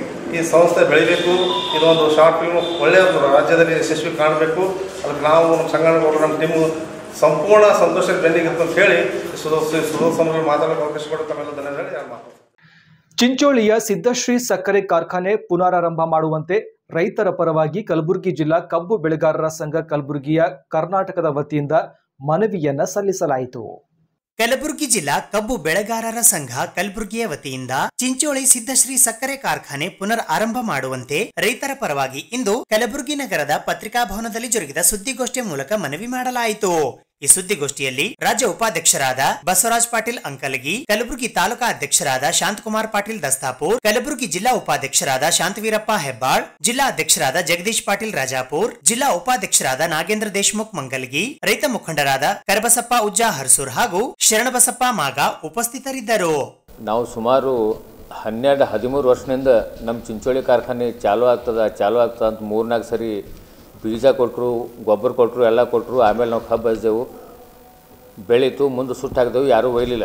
ಈ ಸಂಸ್ಥೆ ಬೆಳಿಬೇಕು ಇದೊಂದು ಶಾರ್ಟ್ ಫಿಲ್ಮ್ ಒಳ್ಳೆಯ ಒಂದು ರಾಜ್ಯದಲ್ಲಿ ಯಶಸ್ವಿ ಕಾಣಬೇಕು ಅದಕ್ಕೆ ನಾವು ನಮ್ಮ ಸಂಘಟನೆಗಳು ನಮ್ಮ ಟೀಮು ಸಂಪೂರ್ಣ ಸಂತೋಷದ ಬೆನ್ನಿಗಿತ್ತು ಅಂತ ಹೇಳಿ ಸುಧೋ ಸುಧೋ ಸಮಯ ಮಾತಾಡೋಕೆ ಅವಕಾಶ ಕೊಟ್ಟು ತಮ್ಮೆಲ್ಲ ಧನ್ಯವಾದ ಹೇಳಿ ನಾನು ಮಾತು ಚಿಂಚೋಳಿಯ ಸಿದ್ದಶ್ರೀ ಸಕ್ಕರೆ ಕಾರ್ಖಾನೆ ಪುನರಾರಂಭ ಮಾಡುವಂತೆ ರೈತರ ಪರವಾಗಿ ಕಲಬುರಗಿ ಜಿಲ್ಲಾ ಕಬ್ಬು ಬೆಳೆಗಾರರ ಸಂಘ ಕಲಬುರಗಿಯ ಕರ್ನಾಟಕದ ವತಿಯಿಂದ ಮನವಿಯನ್ನ ಸಲ್ಲಿಸಲಾಯಿತು ಕಲಬುರಗಿ ಜಿಲ್ಲಾ ಕಬ್ಬು ಬೆಳೆಗಾರರ ಸಂಘ ಕಲಬುರಗಿಯ ವತಿಯಿಂದ ಚಿಂಚೋಳಿ ಸಿದ್ದಶ್ರೀ ಸಕ್ಕರೆ ಕಾರ್ಖಾನೆ ಪುನರ್ ಆರಂಭ ಮಾಡುವಂತೆ ರೈತರ ಪರವಾಗಿ ಇಂದು ಕಲಬುರಗಿ ನಗರದ ಪತ್ರಿಕಾಭವನದಲ್ಲಿ ಜರುಗಿದ ಸುದ್ದಿಗೋಷ್ಠಿಯ ಮೂಲಕ ಮನವಿ ಮಾಡಲಾಯಿತು ಈ ಸುದ್ದಿಗೋಷ್ಠಿಯಲ್ಲಿ ರಾಜ್ಯ ಉಪಾಧ್ಯಕ್ಷರಾದ ಬಸವರಾಜ್ ಪಾಟೀಲ್ ಅಂಕಲಗಿ ಕಲಬುರಗಿ ತಾಲೂಕಾ ಅಧ್ಯಕ್ಷರಾದ ಶಾಂತಕುಮಾರ್ ಪಾಟೀಲ್ ದಸ್ತಾಪುರ್ ಕಲಬುರಗಿ ಜಿಲ್ಲಾ ಉಪಾಧ್ಯಕ್ಷರಾದ ಶಾಂತವೀರಪ್ಪ ಹೆಬ್ಬಾಳ್ ಜಿಲ್ಲಾ ಅಧ್ಯಕ್ಷರಾದ ಜಗದೀಶ್ ಪಾಟೀಲ್ ರಾಜಾಪುರ್ ಜಿಲ್ಲಾ ಉಪಾಧ್ಯಕ್ಷರಾದ ನಾಗೇಂದ್ರ ದೇಶಮುಖ್ ಮಂಗಲ್ಗಿ ರೈತ ಮುಖಂಡರಾದ ಕರಬಸಪ್ಪ ಉಜ್ಜಾ ಹರ್ಸೂರ್ ಹಾಗೂ ಶರಣಬಸಪ್ಪ ಮಾಗ ಉಪಸ್ಥಿತರಿದ್ದರು ನಾವು ಸುಮಾರು ಹನ್ನೆರಡು ಹದಿಮೂರು ವರ್ಷದಿಂದ ನಮ್ಮ ಚಿಂಚೋಳಿ ಕಾರ್ಖಾನೆ ಚಾಲು ಆಗ್ತದ ಚಾಲು ಆಗ್ತದ ಅಂತ ಮೂರ್ನಾಲ್ಕು ಸರಿ ಬೀಜ ಕೊಟ್ಟರು ಗೊಬ್ಬರ ಕೊಟ್ಟರು ಎಲ್ಲ ಕೊಟ್ಟರು ಆಮೇಲೆ ನಾವು ಕಬ್ಬು ಹಚ್ಚಿದೆವು ಬೆಳೀತು ಮುಂದೆ ಸುಟ್ಟು ಹಾಕಿದೆವು ಯಾರೂ ಒಯ್ಲಿಲ್ಲ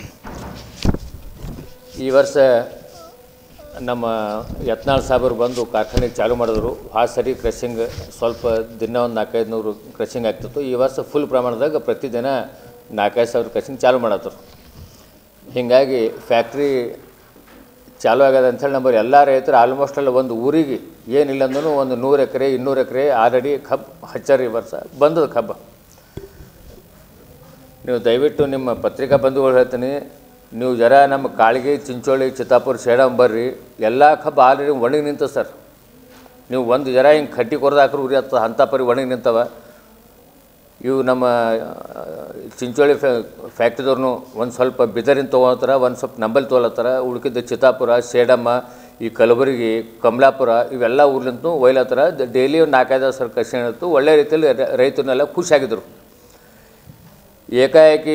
ಈ ವರ್ಷ ನಮ್ಮ ಯತ್ನಾಳ್ ಸಾಹೇಬರು ಬಂದು ಕಾರ್ಖಾನೆ ಚಾಲು ಮಾಡಿದ್ರು ಆ ಸರಿ ಕ್ರಷಿಂಗ್ ಸ್ವಲ್ಪ ದಿನ ಒಂದು ನಾಲ್ಕೈದು ನೂರು ಕ್ರಷಿಂಗ್ ಆಗ್ತಿತ್ತು ಈ ವರ್ಷ ಫುಲ್ ಪ್ರಮಾಣದಾಗ ಪ್ರತಿದಿನ ನಾಲ್ಕೈದು ಸಾವಿರ ಕ್ರಷಿಂಗ್ ಚಾಲು ಮಾಡತ್ತರು ಹೀಗಾಗಿ ಫ್ಯಾಕ್ಟ್ರಿ ಚಾಲು ಆಗ್ಯದ ಅಂಥೇಳಿ ನಂಬರ್ ಎಲ್ಲ ರೈತರು ಆಲ್ಮೋಸ್ಟ್ ಅಲ್ಲ ಒಂದು ಊರಿಗೆ ಏನಿಲ್ಲ ಅಂದ್ರೂ ಒಂದು ನೂರು ಎಕರೆ ಇನ್ನೂರು ಎಕರೆ ಆಲ್ರೆಡಿ ಕಬ್ಬು ಹಚ್ಚಾರ ಈ ವರ್ಷ ಬಂದದ ಕಬ್ಬು ನೀವು ದಯವಿಟ್ಟು ನಿಮ್ಮ ಪತ್ರಿಕಾ ಬಂಧುಗಳು ಹೇಳ್ತೀನಿ ನೀವು ಜರ ನಮ್ಮ ಕಾಳಿಗೆ ಚಿಂಚೋಳಿ ಚಿತ್ತಾಪುರ ಸೇಡಂ ಬರ್ರಿ ಎಲ್ಲ ಕಬ್ಬು ಆಲ್ರೆಡಿ ಒಣಗಿ ನಿಂತ ಸರ್ ನೀವು ಒಂದು ಜರ ಹಿಂಗೆ ಕಡ್ಡಿ ಕೊರ್ದು ಹಾಕ್ರು ಉರಿ ಹತ್ತ ಅಂಥ ಪರಿ ಒಣಗಿ ನಿಂತವ ಇವು ನಮ್ಮ ಆ, ಚಿಂಚೋಳಿ ಫ್ಯಾ ಫ್ಯಾಕ್ಟ್ರಿದವ್ರು ಒಂದು ಸ್ವಲ್ಪ ಬಿದರಿನ ತೊಗೊಳತ್ತಾರ ಒಂದು ಸ್ವಲ್ಪ ನಂಬಲ್ ತೊಗೊಳತ್ತಾರ ಉಳ್ಕಿದ್ದ ಚಿತ್ತಾಪುರ ಸೇಡಮ್ಮ ಈ ಕಲಬುರಗಿ ಕಮಲಾಪುರ ಇವೆಲ್ಲ ಊರ್ಲಿಂತ ಒಯ್ಲತ್ತಾರ ಡೈಲಿ ಒಂದು ನಾಲ್ಕೈದು ಸರ್ ಕಷಿ ಇತ್ತು ಒಳ್ಳೆ ರೀತಿಯಲ್ಲಿ ರ- ರೈತರನ್ನೆಲ್ಲ ಖುಷಿಯಾಗಿದ್ದರು ಏಕಾಏಕಿ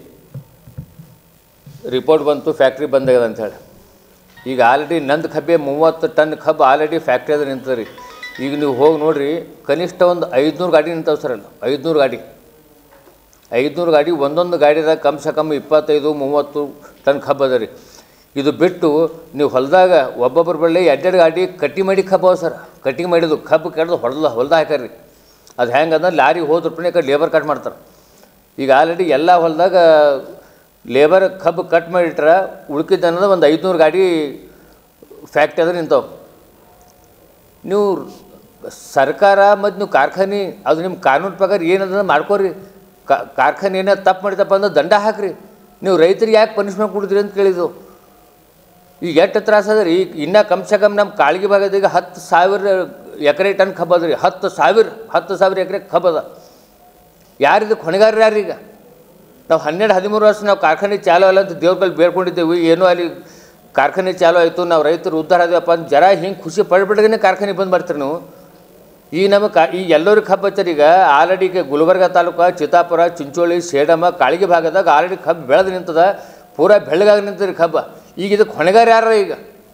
ರಿಪೋರ್ಟ್ ಬಂತು ಫ್ಯಾಕ್ಟ್ರಿ ಬಂದಾಗದ ಅಂಥೇಳಿ ಈಗ ಆಲ್ರೆಡಿ ನಂದು ಕಬ್ಬೆ ಮೂವತ್ತು ಟನ್ ಕಬ್ಬು ಆಲ್ರೆಡಿ ಫ್ಯಾಕ್ಟ್ರಿ ಅದ ನಿಂತದ ರೀ ಈಗ ನೀವು ಹೋಗಿ ನೋಡ್ರಿ ಕನಿಷ್ಠ ಒಂದು ಐದುನೂರು ಗಾಡಿ ನಿಂತಾವೆ ಸರ್ ಅಲ್ಲಿ ಐದುನೂರು ಗಾಡಿ ಐದುನೂರು ಗಾಡಿ ಒಂದೊಂದು ಗಾಡಿದಾಗ ಕಮ್ ಸೆ ಕಮ್ ಇಪ್ಪತ್ತೈದು ಮೂವತ್ತು ಟನ್ ಕಬ್ಬು ಅದ ರೀ ಇದು ಬಿಟ್ಟು ನೀವು ಹೊಲದಾಗ ಒಬ್ಬೊಬ್ಬರ ಬಳ್ಳಿ ಎರಡೆರಡು ಗಾಡಿ ಕಟ್ಟಿ ಮಾಡಿ ಕಬ್ಬು ಅವ ಸರ್ ಕಟ್ಟಿಂಗ್ ಮಾಡಿದ್ದು ಕಬ್ಬು ಕೆಡ್ದು ಹೊಡೆದ ಹೊಲ್ದಾಗ ಹಾಕ್ಯಾರ್ರಿ ಅದು ಹೆಂಗೆ ಅಂದ್ರೆ ಲಾರಿ ಹೋದ್ರ ಪುಣ್ಯ ಕಡೆ ಲೇಬರ್ ಕಟ್ ಮಾಡ್ತಾರೆ ಈಗ ಆಲ್ರೆಡಿ ಎಲ್ಲ ಹೊಲದಾಗ ಲೇಬರ್ ಕಬ್ಬು ಕಟ್ ಮಾಡಿಟ್ರೆ ಉಳ್ಕಿದ್ದು ಅನ್ನೋದು ಒಂದು ಐದುನೂರು ಗಾಡಿ ಫ್ಯಾಕ್ಟ್ರಿ ಅದ ನಿಂತಾವೆ ನೀವು ಸರ್ಕಾರ ಮತ್ತು ನೀವು ಕಾರ್ಖಾನೆ ಅದು ನಿಮ್ಮ ಕಾನೂನು ಪ್ರಕಾರ ಏನದ ಮಾಡ್ಕೋರಿ ಕಾರ್ಖಾನೆ ಏನಾದ್ರು ತಪ್ಪು ಮಾಡಿದಪ್ಪ ಅಂದ್ರೆ ದಂಡ ಹಾಕ್ರಿ ನೀವು ರೈತರಿಗೆ ಯಾಕೆ ಪನಿಷ್ಮೆಂಟ್ ಕೊಡಿದ್ರಿ ಅಂತ ಕೇಳಿದ್ದು ಈಗ ಎಷ್ಟು ತ್ರಾಸ ಅದ ರೀ ಈಗ ಇನ್ನೂ ಕಮ್ ಸೆ ಕಮ್ ನಮ್ಮ ಕಾಳ್ಗಿ ಭಾಗದ ಈಗ ಹತ್ತು ಸಾವಿರ ಎಕರೆ ಟನ್ ಕಬ್ಬು ಅದ ರೀ ಹತ್ತು ಸಾವಿರ ಹತ್ತು ಸಾವಿರ ಎಕರೆ ಕಬ್ಬು ಅದ ಯಾರಿದು ಹೊಣೆಗಾರರು ಯಾರು ಈಗ ನಾವು ಹನ್ನೆರಡು ಹದಿಮೂರು ವರ್ಷ ನಾವು ಕಾರ್ಖಾನೆ ಚಾಲು ಅಲ್ಲ ಅಂತ ದೇವ್ರ ಕಲ್ಲಿ ಬೇಡ್ಕೊಂಡಿದ್ದೇವೆ ಏನೂ ಅಲ್ಲಿ ಕಾರ್ಖಾನೆ ಚಾಲು ಆಯಿತು ನಾವು ರೈತರು ಉದ್ಧಾರ ಆದ್ವಪ್ಪ ಅಂತ ಜರ ಹಿಂಗೆ ಖುಷಿ ಪಡ್ಬಿಡ್ಗೇನೆ ಕಾರ್ಖಾನೆ ಬಂದು ಬರ್ತೀರಿ ನೀವು ಈಗ ನಮಗೆ ಕಾ ಈಗ ಎಲ್ಲರಿಗೆ ಕಬ್ಬು ಹಚ್ಚಾರ ಈಗ ಆಲ್ರೆಡಿ ಈಗ ಗುಲ್ಬರ್ಗ ತಾಲೂಕು ಚಿತ್ತಾಪುರ ಚಿಂಚೋಳಿ ಸೇಡಮ ಕಾಳಿಗೆ ಭಾಗದಾಗ ಆಲ್ರೆಡಿ ಕಬ್ಬು ಬೆಳೆದು ನಿಂತದ ಪೂರಾ ಬೆಳ್ಳಗಾಗಿ ನಿಂತದ್ರಿ ಕಬ್ಬ ಈಗ ಇದಕ್ಕೆ ಹೊಣೆಗಾರ ಯಾರ ಈಗ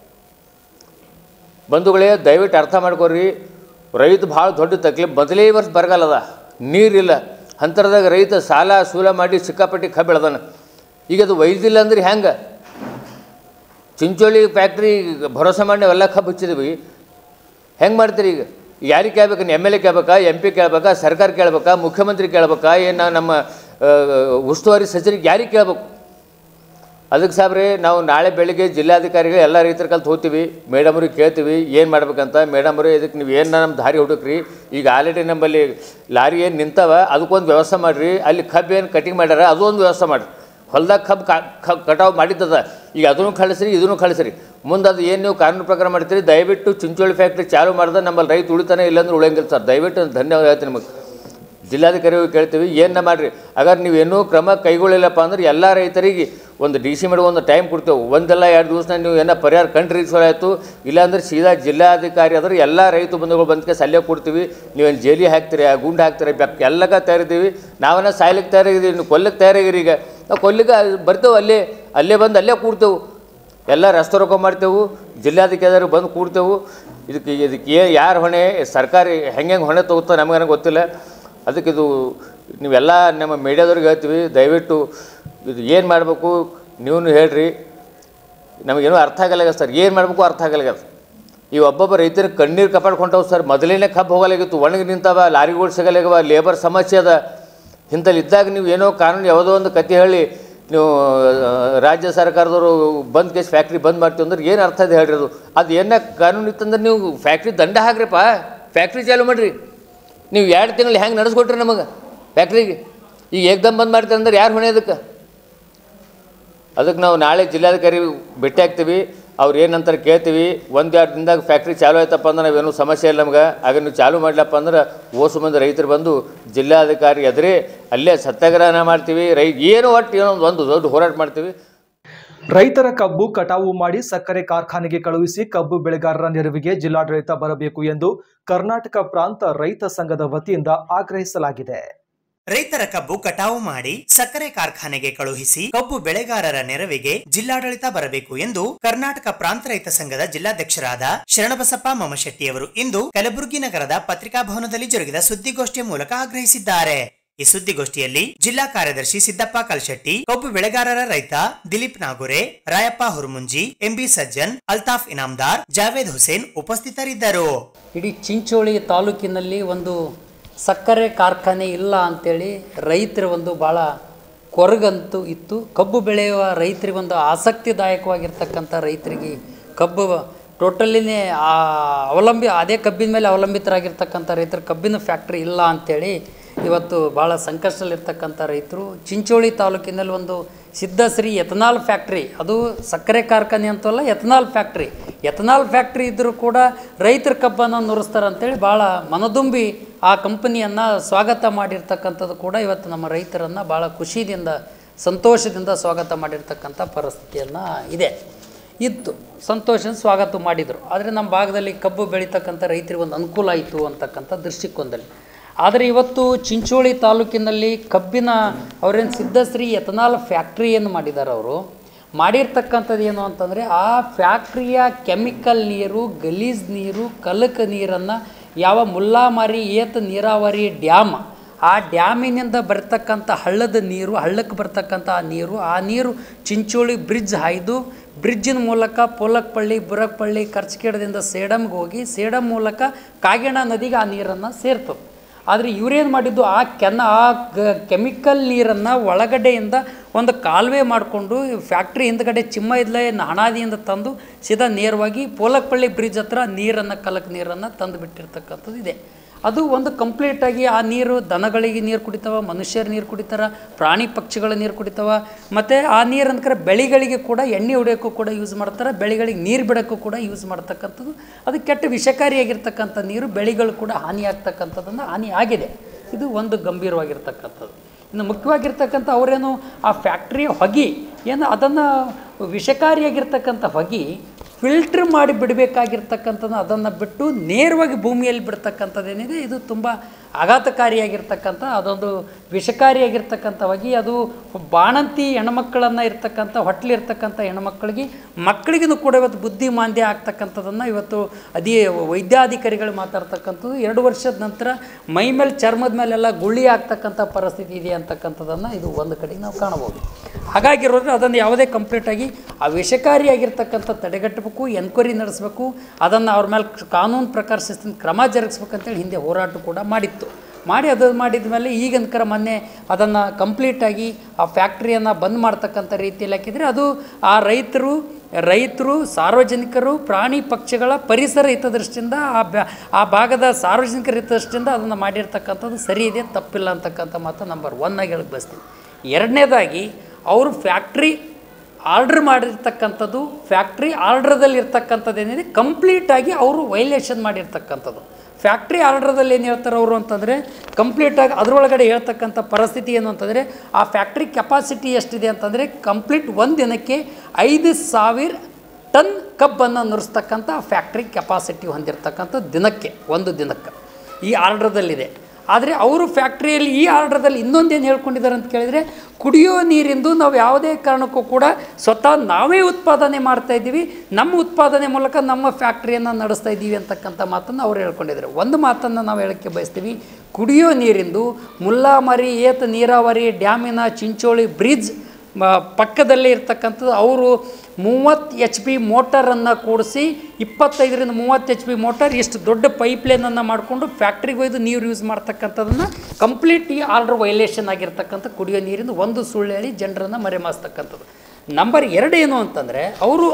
ಬಂಧುಗಳೇ ದಯವಿಟ್ಟು ಅರ್ಥ ಮಾಡ್ಕೊರಿ ರೈತ ಭಾಳ ದೊಡ್ಡ ತಕ್ಲೀಫ್ ಮೊದಲೇ ವರ್ಷ ಬರಗಾಲ ಅದ ನೀರಿಲ್ಲ ಅಂತರದಾಗ ರೈತ ಸಾಲ ಸೂಲ ಮಾಡಿ ಸಿಕ್ಕಾಪಟ್ಟಿ ಕಬ್ಬು ಬೆಳೆದಾನ ಈಗ ಅದು ಒಯ್ದಿಲ್ಲ ಅಂದ್ರೆ ಹೆಂಗೆ ಚಿಂಚೋಳಿ ಫ್ಯಾಕ್ಟ್ರಿ ಭರೋಸೆ ಮಾಡಿ ನಾವೆಲ್ಲ ಕಬ್ಬು ಹಚ್ಚಿದ್ವಿ ಹೆಂಗೆ ಮಾಡ್ತೀರಿ ಈಗ ಯಾರಿಗೆ ಕೇಳ್ಬೇಕು ಎಮ್ ಎಲ್ ಎ ಕೇಳ್ಬೇಕಾ ಎಂ ಪಿ ಕೇಳ್ಬೇಕಾ ಸರ್ಕಾರ ಕೇಳ್ಬೇಕಾ ಮುಖ್ಯಮಂತ್ರಿ ಕೇಳ್ಬೇಕಾ ಏನು ನಮ್ಮ ಆ, ಉಸ್ತುವಾರಿ ಸಚಿವರಿಗೆ ಯಾರಿಗೆ ಕೇಳ್ಬೇಕು ಅದಕ್ಕೆ ಸಾಬ್ರಿ ನಾವು ನಾಳೆ ಬೆಳಿಗ್ಗೆ ಜಿಲ್ಲಾಧಿಕಾರಿಗಳು ಎಲ್ಲ ರೈತರ ಕಲ್ತು ಹೋಗ್ತೀವಿ ಮೇಡಮ್ರಿಗೆ ಕೇಳ್ತೀವಿ ಏನು ಮಾಡ್ಬೇಕಂತ ಮೇಡಮ್ರು ಇದಕ್ಕೆ ನೀವು ಏನು ನಮ್ಮ ದಾರಿ ಹುಡುಕ್ರಿ ಈಗ ಆಲ್ರೆಡಿ ನಮ್ಮಲ್ಲಿ ಲಾರಿ ಏನು ನಿಂತವ ಅದಕ್ಕೊಂದು ವ್ಯವಸ್ಥೆ ಮಾಡಿರಿ ಅಲ್ಲಿ ಕಬ್ಬು ಏನು ಕಟಿಂಗ್ ಮಾಡ್ಯಾರ ಅದು ಒಂದು ವ್ಯವಸ್ಥೆ ಮಾಡಿರಿ ಹೊಲ್ದಾಗ ಕಬ್ಬು ಕಾ ಕಟಾವು ಮಾಡಿದ್ದದ ಈಗ ಅದನ್ನು ಕಳಿಸ್ರಿ ಇದನ್ನು ಕಳಿಸ್ರಿ ಮುಂದೆ ಅದು ಏನು ನೀವು ಕಾನೂನು ಪ್ರಕಾರ ಮಾಡ್ತೀರಿ ದಯವಿಟ್ಟು ಚಿಂಚೋಳಿ ಫ್ಯಾಕ್ಟ್ರಿ ಚಾಲು ಮಾಡಿದ್ರೆ ನಮ್ಮಲ್ಲಿ ರೈತ ಉಳಿತಾನೆ ಇಲ್ಲಾಂದ್ರೆ ಉಳಿಯಂಗಿಲ್ಲ ಸರ್ ದಯವಿಟ್ಟು ನಾನು ಧನ್ಯವಾದ ಹೇಳ್ತೀನಿ ನಿಮಗೆ ಜಿಲ್ಲಾಧಿಕಾರಿಗಳು ಕೇಳ್ತೀವಿ ಏನ ಮಾಡಿರಿ ಅಗರ್ ನೀವು ಏನೂ ಕ್ರಮ ಕೈಗೊಳ್ಳಿಲ್ಲಪ್ಪ ಅಂದ್ರೆ ಎಲ್ಲ ರೈತರಿಗೆ ಒಂದು ಡಿ ಸಿ ಮಾಡಿ ಒಂದು ಟೈಮ್ ಕೊಡ್ತೇವೆ ಒಂದಲ್ಲ ಎರಡು ದಿವಸ ನೀವು ಏನೋ ಪರಿಹಾರ ಕಂಡ್ರಿ ಆಯಿತು ಇಲ್ಲಾಂದ್ರೆ ಸೀದಾ ಜಿಲ್ಲಾಧಿಕಾರಿ ಆದ್ರೆ ಎಲ್ಲ ರೈತ ಬಂಧುಗಳು ಬಂದಕ್ಕೆ ಸಲ್ಲೆ ಕೊಡ್ತೀವಿ ನೀವೇನು ಜೇಲಿ ಹಾಕ್ತೀರಿ ಆ ಗುಂಡು ಹಾಕ್ತೀರಿ ಬೆಕ್ಕ ಎಲ್ಲಗ ತಯಾರಿದ್ದೀವಿ ನಾವನ್ನ ಸಾಯ್ಲಿಕ್ಕೆ ತಯಾರಾಗಿದ್ದೀವಿ ನೀವು ಕೊಲ್ಲಕ್ಕೆ ತಯಾರಾಗಿರಿ ಈಗ ನಾವು ಕೊಲ್ಲಿಗೆ ಬರ್ತೇವೆ ಅಲ್ಲೇ ಅಲ್ಲೇ ಬಂದು ಅಲ್ಲೇ ಕೂಡ್ತೇವೆ ಎಲ್ಲ ರಸ್ತೆ ರೊಕ್ಕ ಮಾಡ್ತೇವೆ ಜಿಲ್ಲಾಧಿಕಾರಿ ಬಂದು ಕೂಡ್ತೇವೆ ಇದಕ್ಕೆ ಇದಕ್ಕೆ ಏ ಯಾರು ಹೊಣೆ ಸರ್ಕಾರಿ ಹೆಂಗೆ ಹೆಂಗೆ ಹೊಣೆ ತಗೋತೋ ನಮಗೇನೋ ಗೊತ್ತಿಲ್ಲ ಅದಕ್ಕೆ ಇದು ನೀವೆಲ್ಲ ನಮ್ಮ ಮೀಡಿಯಾದವ್ರಿಗೆ ಹೇಳ್ತೀವಿ ದಯವಿಟ್ಟು ಇದು ಏನು ಮಾಡಬೇಕು ನೀವು ಹೇಳ್ರಿ ನಮಗೇನೂ ಅರ್ಥ ಆಗಲ್ಲ ಸರ್ ಏನು ಮಾಡಬೇಕು ಅರ್ಥ ಆಗಲ್ಲ ಈ ಒಬ್ಬೊಬ್ಬ ರೈತರ ಕಣ್ಣೀರು ಕಪಾಡ್ಕೊಂಡವು ಸರ್ ಮೊದಲನೇ ಕಬ್ಬು ಹೋಗಲಾಗಿತ್ತು ಒಣಗಿ ನಿಂತವ ಲಾರಿಗಳು ಸಿಗಲಾಗವ ಲೇಬರ್ ಸಮಸ್ಯೆ ಅದ ಇಂಥಲ್ಲಿ ಇದ್ದಾಗ ನೀವು ಏನೋ ಕಾನೂನು ಯಾವುದೋ ಒಂದು ಕತೆ ಹೇಳಿ ನೀವು ಆ, ರಾಜ್ಯ ಸರ್ಕಾರದವರು ಬಂದ್ ಕೇಸ್ ಫ್ಯಾಕ್ಟ್ರಿ ಬಂದ್ ಮಾಡ್ತೀವಿ ಅಂದ್ರೆ ಏನು ಅರ್ಥ ಇದೆ ಹೇಳ್ರಿ ಅದು ಅದು ಏನ ಕಾನೂನು ಇತ್ತಂದ್ರೆ ನೀವು ಫ್ಯಾಕ್ಟ್ರಿ ದಂಡ ಹಾಕ್ರಿಪ್ಪ ಫ್ಯಾಕ್ಟ್ರಿ ಚಾಲು ಮಾಡಿರಿ ನೀವು ಎರಡು ತಿಂಗಳು ಹೆಂಗೆ ನಡೆಸ್ಕೊಟ್ರಿ ನಮಗೆ ಫ್ಯಾಕ್ಟ್ರಿಗೆ ಈಗ ಏಕ್ದಮ್ ಬಂದ್ ಮಾಡ್ತೀರಿ ಅಂದ್ರೆ ಯಾರು ಹೊಣೆ ಅದಕ್ಕೆ ಅದಕ್ಕೆ ನಾವು ನಾಳೆ ಜಿಲ್ಲಾಧಿಕಾರಿ ಭೇಟಿ ಆಗ್ತೀವಿ ಅವ್ರು ಏನಂತಾರೆ ಕೇಳ್ತೀವಿ ಒಂದು ಎರಡು ದಿನದಾಗ ಫ್ಯಾಕ್ಟ್ರಿ ಚಾಲು ಆಯ್ತಪ್ಪ ಅಂದ್ರೆ ನಾವೇನು ಸಮಸ್ಯೆ ಇಲ್ಲ ನಮ್ಗೆ ಆಗ ನೀವು ಚಾಲು ಮಾಡ್ಲಪ್ಪ ಅಂದ್ರೆ ಓಸು ಮಂದಿ ರೈತರು ಬಂದು ಜಿಲ್ಲಾಧಿಕಾರಿ ಎದುರೇ ಅಲ್ಲೇ ಸತ್ಯಾಗ್ರಹನ ಮಾಡ್ತೀವಿ ರೈ ಏನು ಒಟ್ಟು ಏನೋ ಒಂದು ದೊಡ್ಡ ಹೋರಾಟ ಮಾಡ್ತೀವಿ ರೈತರ ಕಬ್ಬು ಕಟಾವು ಮಾಡಿ ಸಕ್ಕರೆ ಕಾರ್ಖಾನೆಗೆ ಕಳುಹಿಸಿ ಕಬ್ಬು ಬೆಳೆಗಾರರ ನೆರವಿಗೆ ಜಿಲ್ಲಾಡಳಿತ ಬರಬೇಕು ಎಂದು ಕರ್ನಾಟಕ ಪ್ರಾಂತ ರೈತ ಸಂಘದ ವತಿಯಿಂದ ಆಗ್ರಹಿಸಲಾಗಿದೆ ರೈತರ ಕಬ್ಬು ಕಟಾವು ಮಾಡಿ ಸಕ್ಕರೆ ಕಾರ್ಖಾನೆಗೆ ಕಳುಹಿಸಿ ಕಬ್ಬು ಬೆಳೆಗಾರರ ನೆರವಿಗೆ ಜಿಲ್ಲಾಡಳಿತ ಬರಬೇಕು ಎಂದು ಕರ್ನಾಟಕ ಪ್ರಾಂತ ರೈತ ಸಂಘದ ಜಿಲ್ಲಾಧ್ಯಕ್ಷರಾದ ಶರಣಬಸಪ್ಪ ಮಮಶೆಟ್ಟಿಯವರು ಇಂದು ಕಲಬುರಗಿ ನಗರದ ಪತ್ರಿಕಾಭವನದಲ್ಲಿ ಜರುಗಿದ ಸುದ್ದಿಗೋಷ್ಠಿಯ ಮೂಲಕ ಆಗ್ರಹಿಸಿದ್ದಾರೆ ಈ ಸುದ್ದಿಗೋಷ್ಠಿಯಲ್ಲಿ ಜಿಲ್ಲಾ ಕಾರ್ಯದರ್ಶಿ ಸಿದ್ದಪ್ಪ ಕಲ್ಶೆಟ್ಟಿ ಕಬ್ಬು ಬೆಳೆಗಾರರ ರೈತ ದಿಲೀಪ್ ನಾಗುರೆ ರಾಯಪ್ಪ ಹುರ್ಮುಂಜಿ ಎಂಬಿ ಸಜ್ಜನ್ ಅಲ್ತಾಫ್ ಇನಾಮ್ದಾರ್ ಜಾವೇದ್ ಹುಸೇನ್ ಉಪಸ್ಥಿತರಿದ್ದರು ಇಡೀ ಚಿಂಚೋಳಿ ತಾಲೂಕಿನಲ್ಲಿ ಒಂದು ಸಕ್ಕರೆ ಕಾರ್ಖಾನೆ ಇಲ್ಲ ಅಂಥೇಳಿ ರೈತರ ಒಂದು ಭಾಳ ಕೊರಗಂತೂ ಇತ್ತು ಕಬ್ಬು ಬೆಳೆಯುವ ರೈತರಿಗೆ ಒಂದು ಆಸಕ್ತಿದಾಯಕವಾಗಿರ್ತಕ್ಕಂಥ ರೈತರಿಗೆ ಕಬ್ಬು ಟೋಟಲಿನೇ ಆ ಅವಲಂಬಿ ಅದೇ ಕಬ್ಬಿನ ಮೇಲೆ ಅವಲಂಬಿತರಾಗಿರ್ತಕ್ಕಂಥ ರೈತರ ಕಬ್ಬಿನ ಫ್ಯಾಕ್ಟ್ರಿ ಇಲ್ಲ ಅಂಥೇಳಿ ಇವತ್ತು ಭಾಳ ಸಂಕಷ್ಟದಲ್ಲಿರ್ತಕ್ಕಂಥ ರೈತರು ಚಿಂಚೋಳಿ ತಾಲೂಕಿನಲ್ಲಿ ಒಂದು ಸಿದ್ಧಶ್ರೀ ಎಥನಾಲ್ ಫ್ಯಾಕ್ಟ್ರಿ ಅದು ಸಕ್ಕರೆ ಕಾರ್ಖಾನೆ ಅಂತಲ್ಲ ಎಥನಾಲ್ ಫ್ಯಾಕ್ಟ್ರಿ ಎಥನಾಲ್ ಫ್ಯಾಕ್ಟ್ರಿ ಇದ್ದರೂ ಕೂಡ ರೈತರ ಕಬ್ಬನ್ನು ನುರಿಸ್ತಾರೆ ಅಂತೇಳಿ ಭಾಳ ಮನದುಂಬಿ ಆ ಕಂಪನಿಯನ್ನು ಸ್ವಾಗತ ಮಾಡಿರ್ತಕ್ಕಂಥದ್ದು ಕೂಡ ಇವತ್ತು ನಮ್ಮ ರೈತರನ್ನು ಭಾಳ ಖುಷಿಯಿಂದ ಸಂತೋಷದಿಂದ ಸ್ವಾಗತ ಮಾಡಿರ್ತಕ್ಕಂಥ ಪರಿಸ್ಥಿತಿಯನ್ನು ಇದೆ ಇತ್ತು ಸಂತೋಷ ಸ್ವಾಗತ ಮಾಡಿದರು ಆದರೆ ನಮ್ಮ ಭಾಗದಲ್ಲಿ ಕಬ್ಬು ಬೆಳೀತಕ್ಕಂಥ ರೈತರಿಗೆ ಒಂದು ಅನುಕೂಲ ಆಯಿತು ಅಂತಕ್ಕಂಥ ದೃಷ್ಟಿಕೋನದಲ್ಲಿ ಆದರೆ ಇವತ್ತು ಚಿಂಚೋಳಿ ತಾಲೂಕಿನಲ್ಲಿ ಕಬ್ಬಿನ ಅವರೇನು ಸಿದ್ಧಶ್ರೀ ಎಥನಾಲ್ ಫ್ಯಾಕ್ಟ್ರಿಯನ್ನು ಮಾಡಿದ್ದಾರೆ ಅವರು ಮಾಡಿರ್ತಕ್ಕಂಥದ್ದು ಏನು ಅಂತಂದರೆ ಆ ಫ್ಯಾಕ್ಟ್ರಿಯ ಕೆಮಿಕಲ್ ನೀರು ಗಲೀಜ್ ನೀರು ಕಲಕ ನೀರನ್ನು ಯಾವ ಮುಲ್ಲಾಮಾರಿ ಏತ ನೀರಾವರಿ ಡ್ಯಾಮ್ ಆ ಡ್ಯಾಮಿನಿಂದ ಬರ್ತಕ್ಕಂಥ ಹಳ್ಳದ ನೀರು ಹಳ್ಳಕ್ಕೆ ಬರ್ತಕ್ಕಂಥ ಆ ನೀರು ಆ ನೀರು ಚಿಂಚೋಳಿ ಬ್ರಿಡ್ಜ್ ಹಾಯ್ದು ಬ್ರಿಡ್ಜಿನ ಮೂಲಕ ಪೋಲಕ್ಪಳ್ಳಿ ಬುರಕ್ಪಳ್ಳಿ ಕರ್ಚಕೇಡದಿಂದ ಸೇಡಮ್ಗೆ ಹೋಗಿ ಸೇಡಮ್ ಮೂಲಕ ಕಾಗಿಣ ನದಿಗೆ ಆ ನೀರನ್ನು ಸೇರ್ತದೆ ಆದರೆ ಇವರೇನು ಮಾಡಿದ್ದು ಆ ಕೆನ ಆ ಗ ಕೆಮಿಕಲ್ ನೀರನ್ನು ಒಳಗಡೆಯಿಂದ ಒಂದು ಕಾಲುವೆ ಮಾಡಿಕೊಂಡು ಫ್ಯಾಕ್ಟ್ರಿ ಹಿಂದ್ಗಡೆ ಚಿಮ್ಮ ಇದ್ಲೇ ಹಣಾದಿಯಿಂದ ತಂದು ಸೀದಾ ನೇರವಾಗಿ ಪೋಲಕ್ಪಳ್ಳಿ ಬ್ರಿಡ್ಜ್ ಹತ್ರ ನೀರನ್ನು ಕಲಕ್ ನೀರನ್ನು ತಂದು ಬಿಟ್ಟಿರ್ತಕ್ಕಂಥದ್ದು ಇದೆ ಅದು ಒಂದು ಕಂಪ್ಲೀಟಾಗಿ ಆ ನೀರು ದನಗಳಿಗೆ ನೀರು ಕುಡಿತಾವ ಮನುಷ್ಯರು ನೀರು ಕುಡಿತಾರ ಪ್ರಾಣಿ ಪಕ್ಷಿಗಳ ನೀರು ಕುಡಿತಾವ ಮತ್ತು ಆ ನೀರು ಅಂದ್ಕರೆ ಬೆಳೆಗಳಿಗೆ ಕೂಡ ಎಣ್ಣೆ ಹೊಡೆಯೋಕ್ಕೂ ಕೂಡ ಯೂಸ್ ಮಾಡ್ತಾರೆ ಬೆಳೆಗಳಿಗೆ ನೀರು ಬಿಡೋಕ್ಕೂ ಕೂಡ ಯೂಸ್ ಮಾಡ್ತಕ್ಕಂಥದ್ದು ಅದು ಕೆಟ್ಟ ವಿಷಕಾರಿಯಾಗಿರ್ತಕ್ಕಂಥ ನೀರು ಬೆಳೆಗಳು ಕೂಡ ಹಾನಿ ಆಗ್ತಕ್ಕಂಥದ್ದನ್ನು ಹಾನಿ ಆಗಿದೆ ಇದು ಒಂದು ಗಂಭೀರವಾಗಿರ್ತಕ್ಕಂಥದ್ದು ಇನ್ನು ಮುಖ್ಯವಾಗಿರ್ತಕ್ಕಂಥ ಅವರೇನು ಆ ಫ್ಯಾಕ್ಟ್ರಿಯ ಹೊಗೆ ಏನು ಅದನ್ನು ವಿಷಕಾರಿಯಾಗಿರ್ತಕ್ಕಂಥ ಹೊಗೆ ಫಿಲ್ಟ್ರ್ ಮಾಡಿ ಬಿಡಬೇಕಾಗಿರ್ತಕ್ಕಂಥದ್ದು ಅದನ್ನು ಬಿಟ್ಟು ನೇರವಾಗಿ ಭೂಮಿಯಲ್ಲಿ ಬಿಡ್ತಕ್ಕಂಥದ್ದೇನಿದೆ ಇದು ತುಂಬ ಆಘಾತಕಾರಿಯಾಗಿರ್ತಕ್ಕಂಥ ಅದೊಂದು ವಿಷಕಾರಿಯಾಗಿರ್ತಕ್ಕಂಥ ಹೊಗೆ ಅದು ಬಾಣಂತಿ ಹೆಣ್ಮಕ್ಕಳನ್ನು ಇರ್ತಕ್ಕಂಥ ಹೊಟ್ಟಲಿರ್ತಕ್ಕಂಥ ಹೆಣ್ಮಕ್ಳಿಗೆ ಮಕ್ಕಳಿಗೂ ಕೂಡ ಇವತ್ತು ಬುದ್ಧಿಮಾಂದ್ಯ ಆಗ್ತಕ್ಕಂಥದ್ದನ್ನು ಇವತ್ತು ಅದೇ ವೈದ್ಯಾಧಿಕಾರಿಗಳು ಮಾತಾಡ್ತಕ್ಕಂಥದ್ದು ಎರಡು ವರ್ಷದ ನಂತರ ಮೈ ಮೇಲೆ ಚರ್ಮದ ಮೇಲೆಲ್ಲ ಗುಳ್ಳಿ ಆಗ್ತಕ್ಕಂಥ ಪರಿಸ್ಥಿತಿ ಇದೆ ಅಂತಕ್ಕಂಥದ್ದನ್ನು ಇದು ಒಂದು ಕಡೆ ನಾವು ಕಾಣಬಹುದು ಹಾಗಾಗಿರೋದ್ರೆ ಅದನ್ನು ಯಾವುದೇ ಕಂಪ್ಲೀಟಾಗಿ ಆ ವಿಷಕಾರಿಯಾಗಿರ್ತಕ್ಕಂಥ ತಡೆಗಟ್ಟಬೇಕು ಎನ್ಕ್ವೈರಿ ನಡೆಸಬೇಕು ಅದನ್ನು ಅವ್ರ ಮೇಲೆ ಕಾನೂನು ಪ್ರಕಾರ ಶಿಸ್ತಿನ ಕ್ರಮ ಜರುಗಿಸ್ಬೇಕಂತೇಳಿ ಹಿಂದೆ ಹೋರಾಟ ಕೂಡ ಮಾಡಿತ್ತು ಮಾಡಿ ಅದು ಮಾಡಿದ ಮೇಲೆ ಈಗನ್ಕರ ಮೊನ್ನೆ ಅದನ್ನು ಕಂಪ್ಲೀಟಾಗಿ ಆ ಫ್ಯಾಕ್ಟ್ರಿಯನ್ನು ಬಂದ್ ಮಾಡ್ತಕ್ಕಂಥ ರೀತಿಯಲ್ಲಿ ಹಾಕಿದರೆ ಅದು ಆ ರೈತರು ರೈತರು ಸಾರ್ವಜನಿಕರು ಪ್ರಾಣಿ ಪಕ್ಷಿಗಳ ಪರಿಸರ ಹಿತದೃಷ್ಟಿಯಿಂದ ಆ ಬ್ಯಾ ಆ ಭಾಗದ ಸಾರ್ವಜನಿಕರ ಹಿತದೃಷ್ಟಿಯಿಂದ ಅದನ್ನು ಮಾಡಿರ್ತಕ್ಕಂಥದ್ದು ಸರಿ ಇದೆ ತಪ್ಪಿಲ್ಲ ಅಂತಕ್ಕಂಥ ಮಾತು ನಂಬರ್ ಒನ್ ಆಗಿ ಹೇಳಕ್ಕೆ ಬಯಸ್ತೀನಿ ಎರಡನೇದಾಗಿ ಅವರು ಫ್ಯಾಕ್ಟ್ರಿ ಆರ್ಡ್ರ್ ಮಾಡಿರ್ತಕ್ಕಂಥದ್ದು ಫ್ಯಾಕ್ಟ್ರಿ ಆರ್ಡ್ರದಲ್ಲಿ ಇರ್ತಕ್ಕಂಥದ್ದು ಏನಿದೆ ಕಂಪ್ಲೀಟಾಗಿ ಅವರು ವೈಲೇಷನ್ ಮಾಡಿರ್ತಕ್ಕಂಥದ್ದು ಫ್ಯಾಕ್ಟ್ರಿ ಆರ್ಡ್ರದಲ್ಲಿ ಏನು ಹೇಳ್ತಾರೆ ಅವರು ಅಂತಂದರೆ ಕಂಪ್ಲೀಟಾಗಿ ಅದರೊಳಗಡೆ ಹೇಳ್ತಕ್ಕಂಥ ಪರಿಸ್ಥಿತಿ ಏನು ಅಂತಂದರೆ ಆ ಫ್ಯಾಕ್ಟ್ರಿ ಕೆಪಾಸಿಟಿ ಎಷ್ಟಿದೆ ಅಂತಂದರೆ ಕಂಪ್ಲೀಟ್ ಒಂದು ದಿನಕ್ಕೆ ಐದು ಸಾವಿರ ಟನ್ ಕಬ್ಬನ್ನು ನುರಿಸ್ತಕ್ಕಂಥ ಫ್ಯಾಕ್ಟ್ರಿ ಕೆಪಾಸಿಟಿ ಹೊಂದಿರತಕ್ಕಂಥ ದಿನಕ್ಕೆ ಒಂದು ದಿನಕ್ಕೆ ಈ ಆರ್ಡ್ರದಲ್ಲಿದೆ ಆದರೆ ಅವರು ಫ್ಯಾಕ್ಟ್ರಿಯಲ್ಲಿ ಈ ಆರ್ಡ್ರದಲ್ಲಿ ಇನ್ನೊಂದೇನು ಹೇಳ್ಕೊಂಡಿದ್ದಾರೆ ಅಂತ ಕೇಳಿದರೆ ಕುಡಿಯೋ ನೀರಿಂದು ನಾವು ಯಾವುದೇ ಕಾರಣಕ್ಕೂ ಕೂಡ ಸ್ವತಃ ನಾವೇ ಉತ್ಪಾದನೆ ಮಾಡ್ತಾ ಇದ್ದೀವಿ ನಮ್ಮ ಉತ್ಪಾದನೆ ಮೂಲಕ ನಮ್ಮ ಫ್ಯಾಕ್ಟ್ರಿಯನ್ನು ನಡೆಸ್ತಾ ಇದ್ದೀವಿ ಅಂತಕ್ಕಂಥ ಮಾತನ್ನು ಅವ್ರು ಹೇಳ್ಕೊಂಡಿದ್ದಾರೆ ಒಂದು ಮಾತನ್ನು ನಾವು ಹೇಳೋಕ್ಕೆ ಬಯಸ್ತೀವಿ ಕುಡಿಯೋ ನೀರಿಂದು ಮುಲ್ಲಾಮರಿ ಏತ ನೀರಾವರಿ ಡ್ಯಾಮಿನ ಚಿಂಚೋಳಿ ಬ್ರಿಡ್ಜ್ ಮ- ಪಕ್ಕದಲ್ಲೇ ಇರ್ತಕ್ಕಂಥದ್ದು ಅವರು ಮೂವತ್ತು ಎಚ್ ಪಿ ಮೋಟರನ್ನು ಕೂಡಿಸಿ ಇಪ್ಪತ್ತೈದರಿಂದ ಮೂವತ್ತು ಎಚ್ ಪಿ ಮೋಟರ್ ಇಷ್ಟು ದೊಡ್ಡ ಪೈಪ್ ಲೈನನ್ನು ಮಾಡಿಕೊಂಡು ಫ್ಯಾಕ್ಟ್ರಿಗೆ ಒಯ್ದು ನೀರು ಯೂಸ್ ಮಾಡ್ತಕ್ಕಂಥದ್ದನ್ನು ಕಂಪ್ಲೀಟ್ ಈ ಆರ್ಡರ್ ವೈಲೇಷನ್ ಆಗಿರ್ತಕ್ಕಂಥ ಕುಡಿಯೋ ನೀರಿಂದ ಒಂದು ಸುಳ್ಳು ಹೇಳಿ ಜನರನ್ನು ಮರೆಮಾಸ್ತಕ್ಕಂಥದ್ದು ನಂಬರ್ ಎರಡು ಏನು ಅಂತಂದರೆ ಅವರು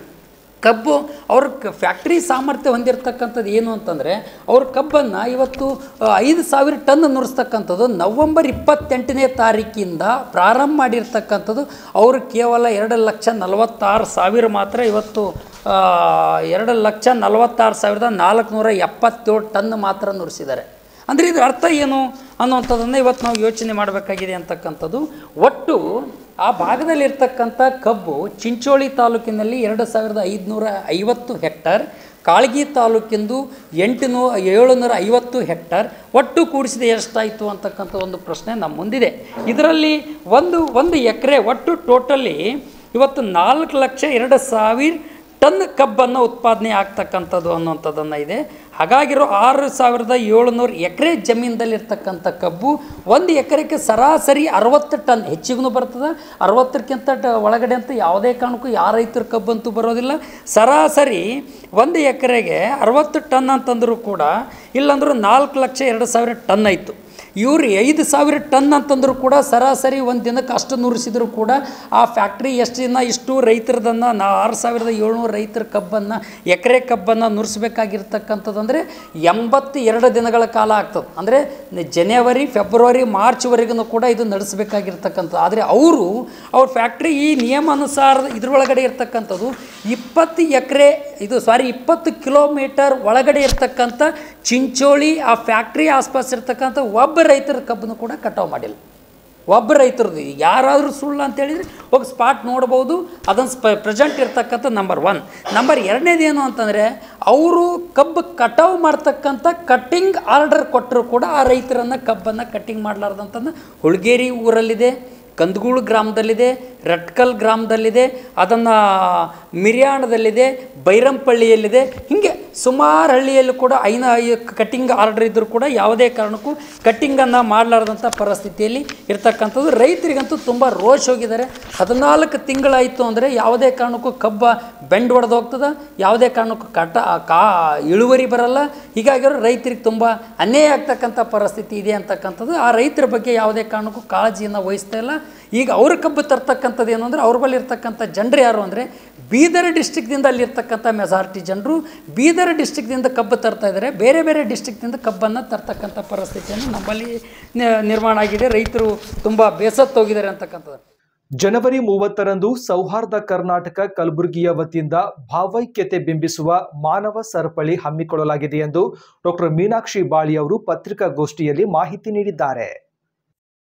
ಕಬ್ಬು ಅವ್ರ ಕ- ಫ್ಯಾಕ್ಟ್ರಿ ಸಾಮರ್ಥ್ಯ ಹೊಂದಿರತಕ್ಕಂಥದ್ದು ಏನು ಅಂತಂದರೆ ಅವ್ರ ಕಬ್ಬನ್ನು ಇವತ್ತು ಆ, ಐದು ಸಾವಿರ ಟನ್ ನುರಿಸ್ತಕ್ಕಂಥದ್ದು ನವಂಬರ್ ಇಪ್ಪತ್ತೆಂಟನೇ ತಾರೀಕಿಂದ ಪ್ರಾರಂಭ ಮಾಡಿರ್ತಕ್ಕಂಥದ್ದು ಅವರು ಕೇವಲ ಎರಡು ಲಕ್ಷ ನಲವತ್ತಾರು ಸಾವಿರ ಮಾತ್ರ ಇವತ್ತು ಆ, ಎರಡು ಲಕ್ಷ ನಲವತ್ತಾರು ಸಾವಿರದ ನಾಲ್ಕುನೂರ ಎಪ್ಪತ್ತೇಳು ಟನ್ ಮಾತ್ರ ನುರಿಸಿದ್ದಾರೆ ಅಂದರೆ ಇದು ಅರ್ಥ ಏನು ಅನ್ನುವಂಥದ್ದನ್ನು ಇವತ್ತು ನಾವು ಯೋಚನೆ ಮಾಡಬೇಕಾಗಿದೆ ಅಂತಕ್ಕಂಥದ್ದು ಒಟ್ಟು ಆ ಭಾಗದಲ್ಲಿರ್ತಕ್ಕಂಥ ಕಬ್ಬು ಚಿಂಚೋಳಿ ತಾಲೂಕಿನಲ್ಲಿ ಎರಡು ಸಾವಿರದ ಐದುನೂರ ಐವತ್ತು ಹೆಕ್ಟರ್ ಕಾಳಗಿ ತಾಲೂಕಿಂದು ಎಂಟುನೂ ಏಳುನೂರ ಐವತ್ತು ಹೆಕ್ಟರ್ ಒಟ್ಟು ಕೂಡಿಸಿದ ಎಷ್ಟಾಯಿತು ಅಂತಕ್ಕಂಥ ಒಂದು ಪ್ರಶ್ನೆ ನಮ್ಮ ಮುಂದಿದೆ ಇದರಲ್ಲಿ ಒಂದು ಒಂದು ಎಕರೆ ಒಟ್ಟು ಟೋಟಲಿ ಇವತ್ತು ನಾಲ್ಕು ಲಕ್ಷ ಎರಡು ಸಾವಿರ ಟನ್ ಕಬ್ಬನ್ನು ಉತ್ಪಾದನೆ ಆಗ್ತಕ್ಕಂಥದ್ದು ಅನ್ನುವಂಥದ್ದನ್ನು ಇದೆ ಹಾಗಾಗಿರೋ ಆರು ಸಾವಿರದ ಏಳುನೂರು ಎಕರೆ ಜಮೀನದಲ್ಲಿರ್ತಕ್ಕಂಥ ಕಬ್ಬು ಒಂದು ಎಕರೆಗೆ ಸರಾಸರಿ ಅರವತ್ತು ಟನ್ ಹೆಚ್ಚಿಗೂ ಬರ್ತದೆ ಅರವತ್ತಕ್ಕಿಂತ ಟ ಒಳಗಡೆ ಅಂತೂ ಯಾವುದೇ ಕಾರಣಕ್ಕೂ ಯಾವ ರೈತರ ಕಬ್ಬಂತೂ ಬರೋದಿಲ್ಲ ಸರಾಸರಿ ಒಂದು ಎಕರೆಗೆ ಅರವತ್ತು ಟನ್ ಅಂತಂದರೂ ಕೂಡ ಇಲ್ಲಾಂದ್ರೂ ನಾಲ್ಕು ಲಕ್ಷ ಎರಡು ಸಾವಿರ ಟನ್ ಆಯಿತು ಇವ್ರು ಐದು ಸಾವಿರ ಟನ್ ಅಂತಂದರೂ ಕೂಡ ಸರಾಸರಿ ಒಂದು ದಿನಕ್ಕೆ ಅಷ್ಟು ನುರಿಸಿದ್ರು ಕೂಡ ಆ ಫ್ಯಾಕ್ಟ್ರಿ ಎಷ್ಟು ದಿನ ಇಷ್ಟು ರೈತರದನ್ನು ನಾ ಆರು ಸಾವಿರದ ಏಳ್ನೂರು ರೈತರ ಕಬ್ಬನ್ನು ಎಕರೆ ಕಬ್ಬನ್ನು ನುರಿಸ್ಬೇಕಾಗಿರ್ತಕ್ಕಂಥದ್ದು ಅಂದರೆ ಎಂಬತ್ತು ಎರಡು ದಿನಗಳ ಕಾಲ ಆಗ್ತದೆ ಅಂದರೆ ಜನವರಿ ಫೆಬ್ರವರಿ ಮಾರ್ಚ್ವರೆಗೂ ಕೂಡ ಇದು ನಡೆಸಬೇಕಾಗಿರ್ತಕ್ಕಂಥದ್ದು ಆದರೆ ಅವರು ಅವ್ರ ಫ್ಯಾಕ್ಟ್ರಿ ಈ ನಿಯಮಾನುಸಾರ ಇದ್ರೊಳಗಡೆ ಇರ್ತಕ್ಕಂಥದ್ದು ಇಪ್ಪತ್ತು ಎಕರೆ ಇದು ಸಾರಿ ಇಪ್ಪತ್ತು ಕಿಲೋಮೀಟರ್ ಒಳಗಡೆ ಇರ್ತಕ್ಕಂಥ ಚಿಂಚೋಳಿ ಆ ಫ್ಯಾಕ್ಟ್ರಿ ಆಸ್ಪಾಸ್ ಇರ್ತಕ್ಕಂಥ ಒಬ್ಬ ರೈತರ ಕಬ್ಬನ್ನು ಕೂಡ ಕಟಾವು ಮಾಡಿಲ್ಲ ಒಬ್ಬ ರೈತರದ್ದು ಯಾರಾದರೂ ಸುಳ್ಳು ಅಂತ ಹೇಳಿದರೆ ಹೋಗಿ ಸ್ಪಾಟ್ ನೋಡ್ಬೋದು ಅದನ್ನು ಸ್ಪ ಪ್ರೆಸೆಂಟ್ ಇರ್ತಕ್ಕಂಥ ನಂಬರ್ ಒನ್ ನಂಬರ್ ಎರಡನೇದೇನು ಅಂತಂದರೆ ಅವರು ಕಬ್ಬು ಕಟಾವು ಮಾಡ್ತಕ್ಕಂಥ ಕಟ್ಟಿಂಗ್ ಆರ್ಡರ್ ಕೊಟ್ಟರು ಕೂಡ ಆ ರೈತರನ್ನು ಕಬ್ಬನ್ನು ಕಟ್ಟಿಂಗ್ ಮಾಡಲಾರ್ದಂತಂದು ಹುಳ್ಗೇರಿ ಊರಲ್ಲಿದೆ ಕಂದಗೂಳು ಗ್ರಾಮದಲ್ಲಿದೆ ರಟ್ಕಲ್ ಗ್ರಾಮದಲ್ಲಿದೆ ಅದನ್ನು ಮಿರ್ಯಾಣದಲ್ಲಿದೆ ಬೈರಂಪಳ್ಳಿಯಲ್ಲಿದೆ ಹೀಗೆ ಸುಮಾರು ಹಳ್ಳಿಯಲ್ಲೂ ಕೂಡ ಐನ ಕಟ್ಟಿಂಗ್ ಆರ್ಡರ್ ಇದ್ದರೂ ಕೂಡ ಯಾವುದೇ ಕಾರಣಕ್ಕೂ ಕಟ್ಟಿಂಗನ್ನು ಮಾಡಲಾರ್ದಂಥ ಪರಿಸ್ಥಿತಿಯಲ್ಲಿ ಇರ್ತಕ್ಕಂಥದ್ದು ರೈತರಿಗಂತೂ ತುಂಬ ರೋಷ್ ಹೋಗಿದ್ದಾರೆ ಹದಿನಾಲ್ಕು ತಿಂಗಳಾಯಿತು ಅಂದರೆ ಯಾವುದೇ ಕಾರಣಕ್ಕೂ ಕಬ್ಬ ಬೆಂಡ್ ಹೊಡೆದು ಹೋಗ್ತದೆ ಯಾವುದೇ ಕಾರಣಕ್ಕೂ ಕಟ ಕಾ ಇಳುವರಿ ಬರಲ್ಲ ಹೀಗಾಗಿ ರೈತರಿಗೆ ತುಂಬ ಅನ್ಯಾಯ ಆಗ್ತಕ್ಕಂಥ ಪರಿಸ್ಥಿತಿ ಇದೆ ಅಂತಕ್ಕಂಥದ್ದು ಆ ರೈತರ ಬಗ್ಗೆ ಯಾವುದೇ ಕಾರಣಕ್ಕೂ ಕಾಳಜಿಯನ್ನು ವಹಿಸ್ತಾ ಇಲ್ಲ ಈಗ ಅವ್ರ ಕಬ್ಬು ತರ್ತಕ್ಕಂಥದ್ದು ಏನು ಅಂದರೆ ಅವ್ರ ಬಳಿ ಇರ್ತಕ್ಕಂಥ ಜನರು ಯಾರು ಅಂದರೆ ಬೀದರ್ ಡಿಸ್ಟಿಕ್ದಿಂದ ಅಲ್ಲಿರ್ತಕ್ಕಂಥ ಮೆಜಾರಿಟಿ ಜನರು ಬೀದರ್ ಡಿಸ್ಟಿಕ್ದಿಂದ ಕಬ್ಬು ತರ್ತಾ ಇದ್ದಾರೆ ಬೇರೆ ಬೇರೆ ಡಿಸ್ಟಿಕ್ದಿಂದ ಕಬ್ಬನ್ನು ತರ್ತಕ್ಕಂಥ ಪರಿಸ್ಥಿತಿಯನ್ನು ನಮ್ಮಲ್ಲಿ ನಿ- ನಿರ್ಮಾಣ ಆಗಿದೆ ರೈತರು ತುಂಬ ಬೇಸತ್ತೋಗಿದ್ದಾರೆ ಅಂತಕ್ಕಂಥದ್ದು ಜನವರಿ ಮೂವತ್ತರಂದು ಸೌಹಾರ್ದ ಕರ್ನಾಟಕ ಕಲಬುರಗಿಯ ವತಿಯಿಂದ ಭಾವೈಕ್ಯತೆ ಬಿಂಬಿಸುವ ಮಾನವ ಸರಪಳಿ ಹಮ್ಮಿಕೊಳ್ಳಲಾಗಿದೆ ಎಂದು ಡಾಕ್ಟರ್ ಮೀನಾಕ್ಷಿ ಬಾಳಿ ಅವರು ಪತ್ರಿಕಾಗೋಷ್ಠಿಯಲ್ಲಿ ಮಾಹಿತಿ ನೀಡಿದ್ದಾರೆ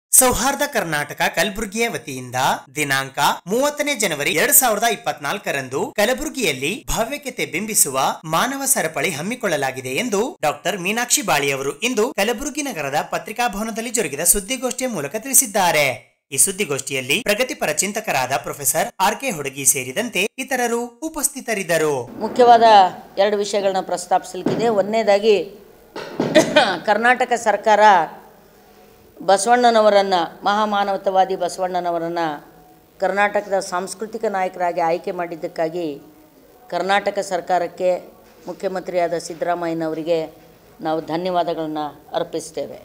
ಸೌಹಾರ್ದ ಕರ್ನಾಟಕ ಕಲಬುರಗಿಯ ವತಿಯಿಂದ ದಿನಾಂಕ ಮೂವತ್ತನೇ ಜನವರಿ ಎರಡ್ ಸಾವಿರದ ಇಪ್ಪತ್ನಾಲ್ಕರಂದು ಕಲಬುರಗಿಯಲ್ಲಿ ಭವ್ಯಕತೆ ಬಿಂಬಿಸುವ ಮಾನವ ಸರಪಳಿ ಹಮ್ಮಿಕೊಳ್ಳಲಾಗಿದೆ ಎಂದು ಡಾಕ್ಟರ್ ಮೀನಾಕ್ಷಿ ಬಾಳಿ ಅವರು ಇಂದು ಕಲಬುರಗಿ ನಗರದ ಪತ್ರಿಕಾಭವನದಲ್ಲಿ ಜರುಗಿದ ಸುದ್ದಿಗೋಷ್ಠಿಯ ಮೂಲಕ ತಿಳಿಸಿದ್ದಾರೆ ಈ ಸುದ್ದಿಗೋಷ್ಠಿಯಲ್ಲಿ ಪ್ರಗತಿಪರ ಚಿಂತಕರಾದ ಪ್ರೊಫೆಸರ್ ಆರ್ ಕೆ ಹುಡುಗಿ ಸೇರಿದಂತೆ ಇತರರು ಉಪಸ್ಥಿತರಿದ್ದರು ಮುಖ್ಯವಾದ ಎರಡು ವಿಷಯಗಳನ್ನ ಪ್ರಸ್ತಾಪಿಸಲಿಕ್ಕಿದೆ ಒಂದನೇದಾಗಿ ಕರ್ನಾಟಕ ಸರ್ಕಾರ ಬಸವಣ್ಣನವರನ್ನು ಮಹಾಮಾನವತವಾದಿ ಬಸವಣ್ಣನವರನ್ನು ಕರ್ನಾಟಕದ ಸಾಂಸ್ಕೃತಿಕ ನಾಯಕರಾಗಿ ಆಯ್ಕೆ ಮಾಡಿದ್ದಕ್ಕಾಗಿ ಕರ್ನಾಟಕ ಸರ್ಕಾರಕ್ಕೆ ಮುಖ್ಯಮಂತ್ರಿಯಾದ ಸಿದ್ದರಾಮಯ್ಯನವರಿಗೆ ನಾವು ಧನ್ಯವಾದಗಳನ್ನು ಅರ್ಪಿಸ್ತೇವೆ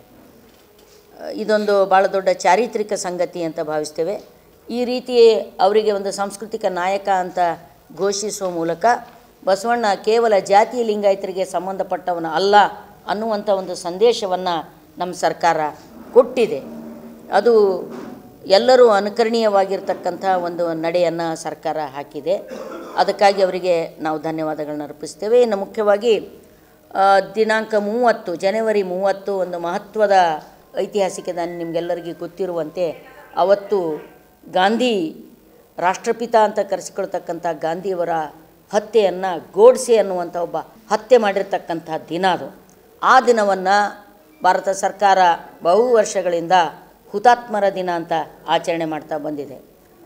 ಇದೊಂದು ಭಾಳ ದೊಡ್ಡ ಚಾರಿತ್ರಿಕ ಸಂಗತಿ ಅಂತ ಭಾವಿಸ್ತೇವೆ ಈ ರೀತಿ ಅವರಿಗೆ ಒಂದು ಸಾಂಸ್ಕೃತಿಕ ನಾಯಕ ಅಂತ ಘೋಷಿಸುವ ಮೂಲಕ ಬಸವಣ್ಣ ಕೇವಲ ಜಾತಿಯ ಲಿಂಗಾಯತರಿಗೆ ಸಂಬಂಧಪಟ್ಟವನ ಅಲ್ಲ ಅನ್ನುವಂಥ ಒಂದು ಸಂದೇಶವನ್ನು ನಮ್ಮ ಸರ್ಕಾರ ಕೊಟ್ಟಿದೆ ಅದು ಎಲ್ಲರೂ ಅನುಕರಣೀಯವಾಗಿರ್ತಕ್ಕಂಥ ಒಂದು ನಡೆಯನ್ನು ಸರ್ಕಾರ ಹಾಕಿದೆ ಅದಕ್ಕಾಗಿ ಅವರಿಗೆ ನಾವು ಧನ್ಯವಾದಗಳನ್ನ ಅರ್ಪಿಸ್ತೇವೆ ಇನ್ನು ಮುಖ್ಯವಾಗಿ ಆ, ದಿನಾಂಕ ಮೂವತ್ತು ಜನವರಿ ಮೂವತ್ತು ಒಂದು ಮಹತ್ವದ ಐತಿಹಾಸಿಕ ದಿನ ನಿಮಗೆಲ್ಲರಿಗೂ ಗೊತ್ತಿರುವಂತೆ ಅವತ್ತು ಗಾಂಧಿ ರಾಷ್ಟ್ರಪಿತ ಅಂತ ಕರೆಸಿಕೊಳ್ತಕ್ಕಂಥ ಗಾಂಧಿಯವರ ಹತ್ಯೆಯನ್ನು ಗೋಡ್ಸೆ ಅನ್ನುವಂಥ ಒಬ್ಬ ಹತ್ಯೆ ಮಾಡಿರ್ತಕ್ಕಂಥ ದಿನ ಅದು ಆ ದಿನವನ್ನು ಭಾರತ ಸರ್ಕಾರ ಬಹು ವರ್ಷಗಳಿಂದ ಹುತಾತ್ಮರ ದಿನ ಅಂತ ಆಚರಣೆ ಮಾಡ್ತಾ ಬಂದಿದೆ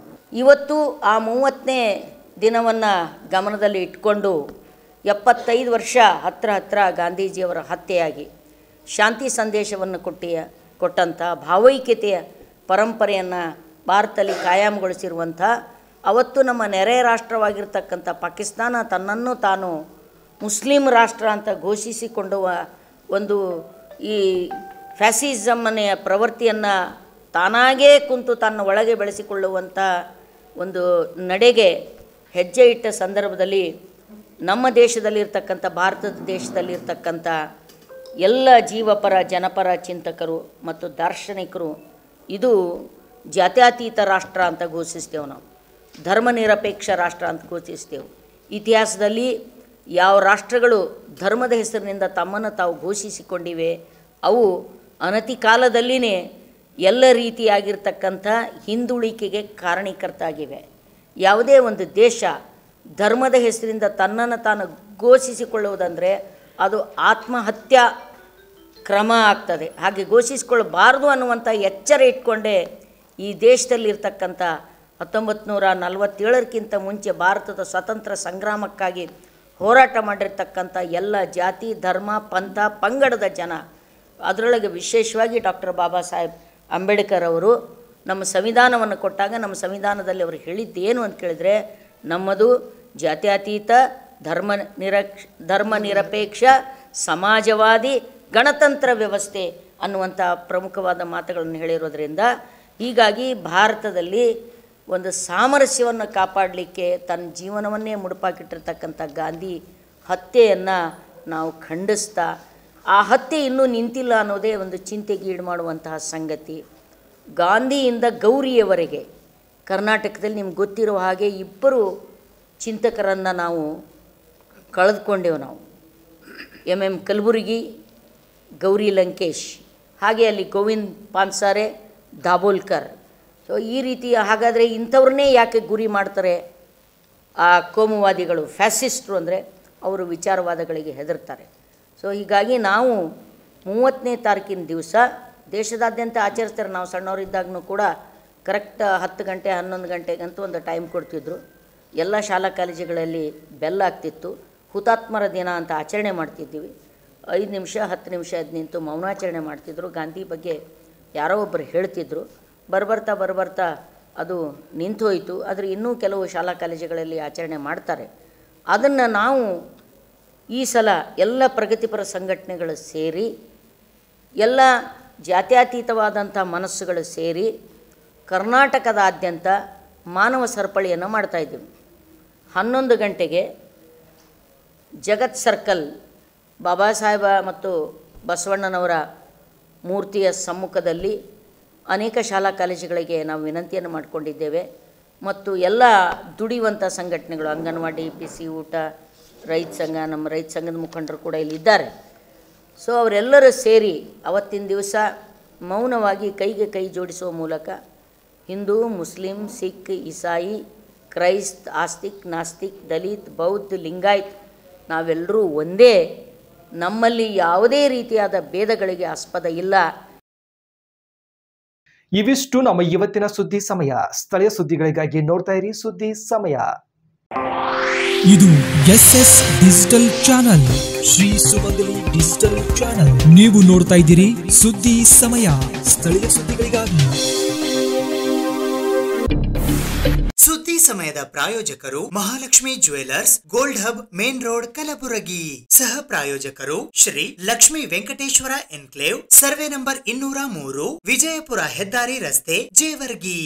ಇವತ್ತು ಆ ಮೂವತ್ತನೇ ದಿನವನ್ನು ಗಮನದಲ್ಲಿ ಇಟ್ಕೊಂಡು ಎಪ್ಪತ್ತೈದು ವರ್ಷ ಹತ್ರ ಹತ್ರ ಗಾಂಧೀಜಿಯವರ ಹತ್ಯೆಯಾಗಿ ಶಾಂತಿ ಸಂದೇಶವನ್ನು ಕೊಟ್ಟಿ ಕೊಟ್ಟಂಥ ಭಾವೈಕ್ಯತೆಯ ಪರಂಪರೆಯನ್ನು ಭಾರತದಲ್ಲಿ ಕಾಯಂಗೊಳಿಸಿರುವಂಥ ಅವತ್ತು ನಮ್ಮ ನೆರೆ ರಾಷ್ಟ್ರವಾಗಿರ್ತಕ್ಕಂಥ ಪಾಕಿಸ್ತಾನ ತನ್ನನ್ನು ತಾನು ಮುಸ್ಲಿಂ ರಾಷ್ಟ್ರ ಅಂತ ಘೋಷಿಸಿಕೊಂಡುವ ಒಂದು ಈ ಫ್ಯಾಸಿಸಮ್ಮನೆಯ ಪ್ರವೃತ್ತಿಯನ್ನು ತಾನಾಗೇ ಕುಂತು ತನ್ನ ಒಳಗೆ ಬೆಳೆಸಿಕೊಳ್ಳುವಂಥ ಒಂದು ನಡೆಗೆ ಹೆಜ್ಜೆ ಇಟ್ಟ ಸಂದರ್ಭದಲ್ಲಿ ನಮ್ಮ ದೇಶದಲ್ಲಿರ್ತಕ್ಕಂಥ ಭಾರತದ ದೇಶದಲ್ಲಿರ್ತಕ್ಕಂಥ ಎಲ್ಲ ಜೀವಪರ ಜನಪರ ಚಿಂತಕರು ಮತ್ತು ದಾರ್ಶನಿಕರು ಇದು ಜಾತ್ಯತೀತ ರಾಷ್ಟ್ರ ಅಂತ ಘೋಷಿಸ್ತೇವೆ ನಾವು ಧರ್ಮನಿರಪೇಕ್ಷ ರಾಷ್ಟ್ರ ಅಂತ ಘೋಷಿಸ್ತೇವೆ ಇತಿಹಾಸದಲ್ಲಿ ಯಾವ ರಾಷ್ಟ್ರಗಳು ಧರ್ಮದ ಹೆಸರಿನಿಂದ ತಮ್ಮನ್ನು ತಾವು ಘೋಷಿಸಿಕೊಂಡಿವೆ ಅವು ಅನತಿ ಕಾಲದಲ್ಲಿಯೇ ಎಲ್ಲ ರೀತಿಯಾಗಿರ್ತಕ್ಕಂಥ ಹಿಂದುಳಿಕೆಗೆ ಕಾರಣೀಕರ್ತ ಆಗಿವೆ ಯಾವುದೇ ಒಂದು ದೇಶ ಧರ್ಮದ ಹೆಸರಿಂದ ತನ್ನನ್ನು ತಾನು ಘೋಷಿಸಿಕೊಳ್ಳುವುದಂದರೆ ಅದು ಆತ್ಮಹತ್ಯಾ ಕ್ರಮ ಆಗ್ತದೆ ಹಾಗೆ ಘೋಷಿಸಿಕೊಳ್ಳಬಾರದು ಅನ್ನುವಂಥ ಎಚ್ಚರ ಇಟ್ಕೊಂಡೇ ಈ ದೇಶದಲ್ಲಿರ್ತಕ್ಕಂಥ ಹತ್ತೊಂಬತ್ತು ನೂರ ನಲವತ್ತೇಳರಕ್ಕಿಂತ ಮುಂಚೆ ಭಾರತದ ಸ್ವತಂತ್ರ ಸಂಗ್ರಾಮಕ್ಕಾಗಿ ಹೋರಾಟ ಮಾಡಿರ್ತಕ್ಕಂಥ ಎಲ್ಲ ಜಾತಿ ಧರ್ಮ ಪಂಥ ಪಂಗಡದ ಜನ ಅದರೊಳಗೆ ವಿಶೇಷವಾಗಿ ಡಾಕ್ಟರ್ ಬಾಬಾ ಸಾಹೇಬ್ ಅಂಬೇಡ್ಕರ್ ಅವರು ನಮ್ಮ ಸಂವಿಧಾನವನ್ನು ಕೊಟ್ಟಾಗ ನಮ್ಮ ಸಂವಿಧಾನದಲ್ಲಿ ಅವರು ಹೇಳಿದ್ದೇನು ಅಂತ ಕೇಳಿದರೆ ನಮ್ಮದು ಜಾತ್ಯತೀತ ಧರ್ಮ ನಿರಕ್ಷ ಧರ್ಮ ನಿರಪೇಕ್ಷ ಸಮಾಜವಾದಿ ಗಣತಂತ್ರ ವ್ಯವಸ್ಥೆ ಅನ್ನುವಂಥ ಪ್ರಮುಖವಾದ ಮಾತುಗಳನ್ನು ಹೇಳಿರೋದ್ರಿಂದ ಹೀಗಾಗಿ ಭಾರತದಲ್ಲಿ ಒಂದು ಸಾಮರಸ್ಯವನ್ನು ಕಾಪಾಡಲಿಕ್ಕೆ ತನ್ನ ಜೀವನವನ್ನೇ ಮುಡುಪಾಕಿಟ್ಟಿರ್ತಕ್ಕಂಥ ಗಾಂಧಿ ಹತ್ಯೆಯನ್ನು ನಾವು ಖಂಡಿಸ್ತಾ ಆ ಹತ್ಯೆ ಇನ್ನೂ ನಿಂತಿಲ್ಲ ಅನ್ನೋದೇ ಒಂದು ಚಿಂತೆಗೀಡು ಮಾಡುವಂತಹ ಸಂಗತಿ ಗಾಂಧಿಯಿಂದ ಗೌರಿಯವರೆಗೆ ಕರ್ನಾಟಕದಲ್ಲಿ ನಿಮ್ಗೆ ಗೊತ್ತಿರೋ ಹಾಗೆ ಇಬ್ಬರು ಚಿಂತಕರನ್ನು ನಾವು ಕಳೆದುಕೊಂಡೆವು ನಾವು ಎಮ್ ಎಮ್ ಕಲಬುರ್ಗಿ ಗೌರಿ ಲಂಕೇಶ್ ಹಾಗೆ ಅಲ್ಲಿ ಗೋವಿಂದ್ ಪಾನ್ಸಾರೆ ದಾಬೋಲ್ಕರ್ ಸೊ ಈ ರೀತಿ ಹಾಗಾದರೆ ಇಂಥವ್ರನ್ನೇ ಯಾಕೆ ಗುರಿ ಮಾಡ್ತಾರೆ ಆ ಕೋಮುವಾದಿಗಳು ಫ್ಯಾಸಿಸ್ಟ್ರು ಅಂದರೆ ಅವರು ವಿಚಾರವಾದಗಳಿಗೆ ಹೆದರ್ತಾರೆ ಸೊ ಹೀಗಾಗಿ ನಾವು ಮೂವತ್ತನೇ ತಾರೀಕಿನ ದಿವಸ ದೇಶದಾದ್ಯಂತ ಆಚರಿಸ್ತಾರೆ ನಾವು ಸಣ್ಣವರಿದ್ದಾಗೂ ಕೂಡ ಕರೆಕ್ಟ್ ಹತ್ತು ಗಂಟೆ ಹನ್ನೊಂದು ಗಂಟೆಗಂತೂ ಒಂದು ಟೈಮ್ ಕೊಡ್ತಿದ್ರು ಎಲ್ಲ ಶಾಲಾ ಕಾಲೇಜುಗಳಲ್ಲಿ ಬೆಲ್ಲ ಆಗ್ತಿತ್ತು ಹುತಾತ್ಮರ ದಿನ ಅಂತ ಆಚರಣೆ ಮಾಡ್ತಿದ್ದೀವಿ ಐದು ನಿಮಿಷ ಹತ್ತು ನಿಮಿಷ ಅದು ನಿಂತು ಮೌನಾಚರಣೆ ಮಾಡ್ತಿದ್ರು ಗಾಂಧಿ ಬಗ್ಗೆ ಯಾರೋ ಒಬ್ಬರು ಹೇಳ್ತಿದ್ರು ಬರ್ಬರ್ತಾ ಬರ್ಬರ್ತಾ ಅದು ನಿಂತು ಹೋಯಿತು ಆದರೆ ಇನ್ನೂ ಕೆಲವು ಶಾಲಾ ಕಾಲೇಜುಗಳಲ್ಲಿ ಆಚರಣೆ ಮಾಡ್ತಾರೆ ಅದನ್ನು ನಾವು ಈ ಸಲ ಎಲ್ಲ ಪ್ರಗತಿಪರ ಸಂಘಟನೆಗಳು ಸೇರಿ ಎಲ್ಲ ಜಾತ್ಯತೀತವಾದಂಥ ಮನಸ್ಸುಗಳು ಸೇರಿ ಕರ್ನಾಟಕದಾದ್ಯಂತ ಮಾನವ ಸರಪಳಿಯನ್ನು ಮಾಡ್ತಾಯಿದ್ದೀವಿ ಹನ್ನೊಂದು ಗಂಟೆಗೆ ಜಗತ್ ಸರ್ಕಲ್ ಬಾಬಾ ಸಾಹೇಬ ಮತ್ತು ಬಸವಣ್ಣನವರ ಮೂರ್ತಿಯ ಸಮ್ಮುಖದಲ್ಲಿ ಅನೇಕ ಶಾಲಾ ಕಾಲೇಜುಗಳಿಗೆ ನಾವು ವಿನಂತಿಯನ್ನು ಮಾಡಿಕೊಂಡಿದ್ದೇವೆ ಮತ್ತು ಎಲ್ಲ ದುಡಿಯುವಂಥ ಸಂಘಟನೆಗಳು ಅಂಗನವಾಡಿ ಪಿ ಸಿ ಊಟ ರೈತ ಸಂಘ ನಮ್ಮ ರೈತ ಸಂಘದ ಮುಖಂಡರು ಕೂಡ ಇಲ್ಲಿದ್ದಾರೆ ಸೊ ಅವರೆಲ್ಲರೂ ಸೇರಿ ಅವತ್ತಿನ ದಿವಸ ಮೌನವಾಗಿ ಕೈಗೆ ಕೈ ಜೋಡಿಸುವ ಮೂಲಕ ಹಿಂದೂ ಮುಸ್ಲಿಂ ಸಿಖ್ ಇಸಾಯಿ ಕ್ರೈಸ್ತ್ ಆಸ್ತಿಕ್ ನಾಸ್ತಿಕ್ ದಲಿತ್ ಬೌದ್ಧ ಲಿಂಗಾಯತ್ ನಾವೆಲ್ಲರೂ ಒಂದೇ ನಮ್ಮಲ್ಲಿ ಯಾವುದೇ ರೀತಿಯಾದ ಭೇದಗಳಿಗೆ ಆಸ್ಪದ ಇಲ್ಲ ಇವಿಷ್ಟು ನಮ್ಮ ಇವತ್ತಿನ ಸುದ್ದಿ ಸಮಯ ಸ್ಥಳೀಯ ಸುದ್ದಿಗಳಿಗಾಗಿ ನೋಡ್ತಾ ಇರಿ ಸುದ್ದಿ ಸಮಯ ಇದು S S digital channel Shri Sumangali digital channel ನೀವು ನೋಡ್ತಾ ಇದ್ದೀರಿ ಸುದ್ದಿ ಸಮಯ ಸ್ಥಳೀಯ ಸುದ್ದಿಗಳಿಗಾಗಿ ಸುದ್ದಿ ಸಮಯದ ಪ್ರಾಯೋಜಕರು Mahalakshmi jewellers gold hub main road Kalaburagi ಸಹ ಪ್ರಾಯೋಜಕರು Shri Lakshmi Venkateshwara enclave survey number ಇನ್ನೂರ ಮೂರು ವಿಜಯಪುರ ಹೆದ್ದಾರಿ ರಸ್ತೆ Jevargi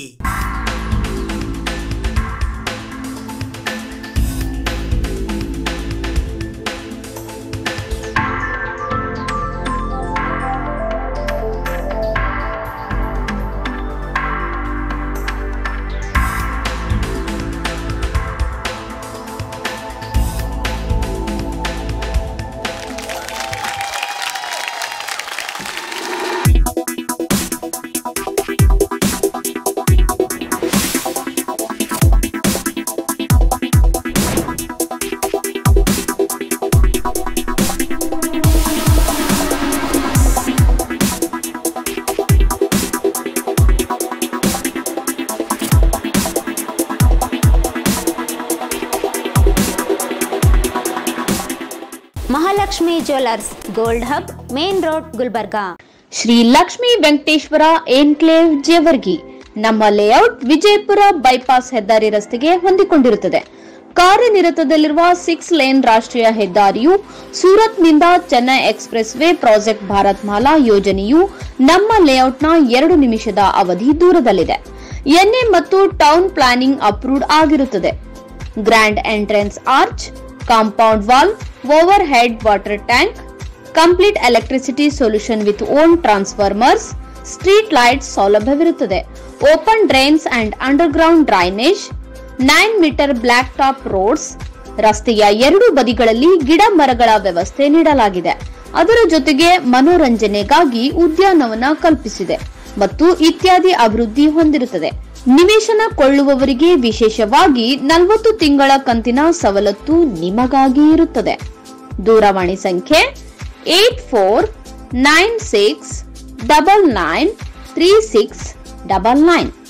Mahalakshmi jewellers gold hub main road Gulbarga Shri Lakshmi Venkateshwara enclave Jevargi ನಮ್ಮ ಲೇಔಟ್ ವಿಜಯಪುರ ಬೈಪಾಸ್ ಹೆದ್ದಾರಿ ರಸ್ತೆಗೆ ಹೊಂದಿಕೊಂಡಿರುತ್ತದೆ ಕಾರ್ಯನಿರತದಲ್ಲಿರುವ ಸಿಕ್ಸ್ ಲೇನ್ ರಾಷ್ಟ್ರೀಯ ಹೆದ್ದಾರಿಯು ಸೂರತ್ನಿಂದ Chennai expressway project Bharat Mala ಯೋಜನೆಯು ನಮ್ಮ ಲೇಔಟ್ನ ಎರಡು ನಿಮಿಷದ ಅವಧಿ ದೂರದಲ್ಲಿದೆ ಎನ್ಎ ಮತ್ತು ಟೌನ್ ಪ್ಲಾನಿಂಗ್ ಅಪ್ರೂವ್ಡ್ ಆಗಿರುತ್ತದೆ grand entrance arch compound wall overhead water tank complete electricity solution with own transformers street lights ಸೌಲಭ್ಯವಿರುತ್ತದೆ open drains and underground drainage nine metre block top roads ರಸ್ತೆಯ ಎರಡು ಬದಿಗಳಲ್ಲಿ ಗಿಡ ಮರಗಳ ವ್ಯವಸ್ಥೆ ನೀಡಲಾಗಿದೆ ಅದರ ಜೊತೆಗೆ ಮನೋರಂಜನೆಗಾಗಿ ಉದ್ಯಾನವನ ಕಲ್ಪಿಸಿದೆ ಮತ್ತು ಇತ್ಯಾದಿ ಅಭಿವೃದ್ಧಿ ಹೊಂದಿರುತ್ತದೆ ನಿವೇಶನ ಕೊಳ್ಳುವವರಿಗೆ ವಿಶೇಷವಾಗಿ ನಲವತ್ತು ತಿಂಗಳ ಕಂತಿನ ಸವಲತ್ತು ನಿಮಗಾಗಿ ಇರುತ್ತದೆ ದೂರವಾಣಿ ಸಂಖ್ಯೆ eight four nine six double nine three six double nine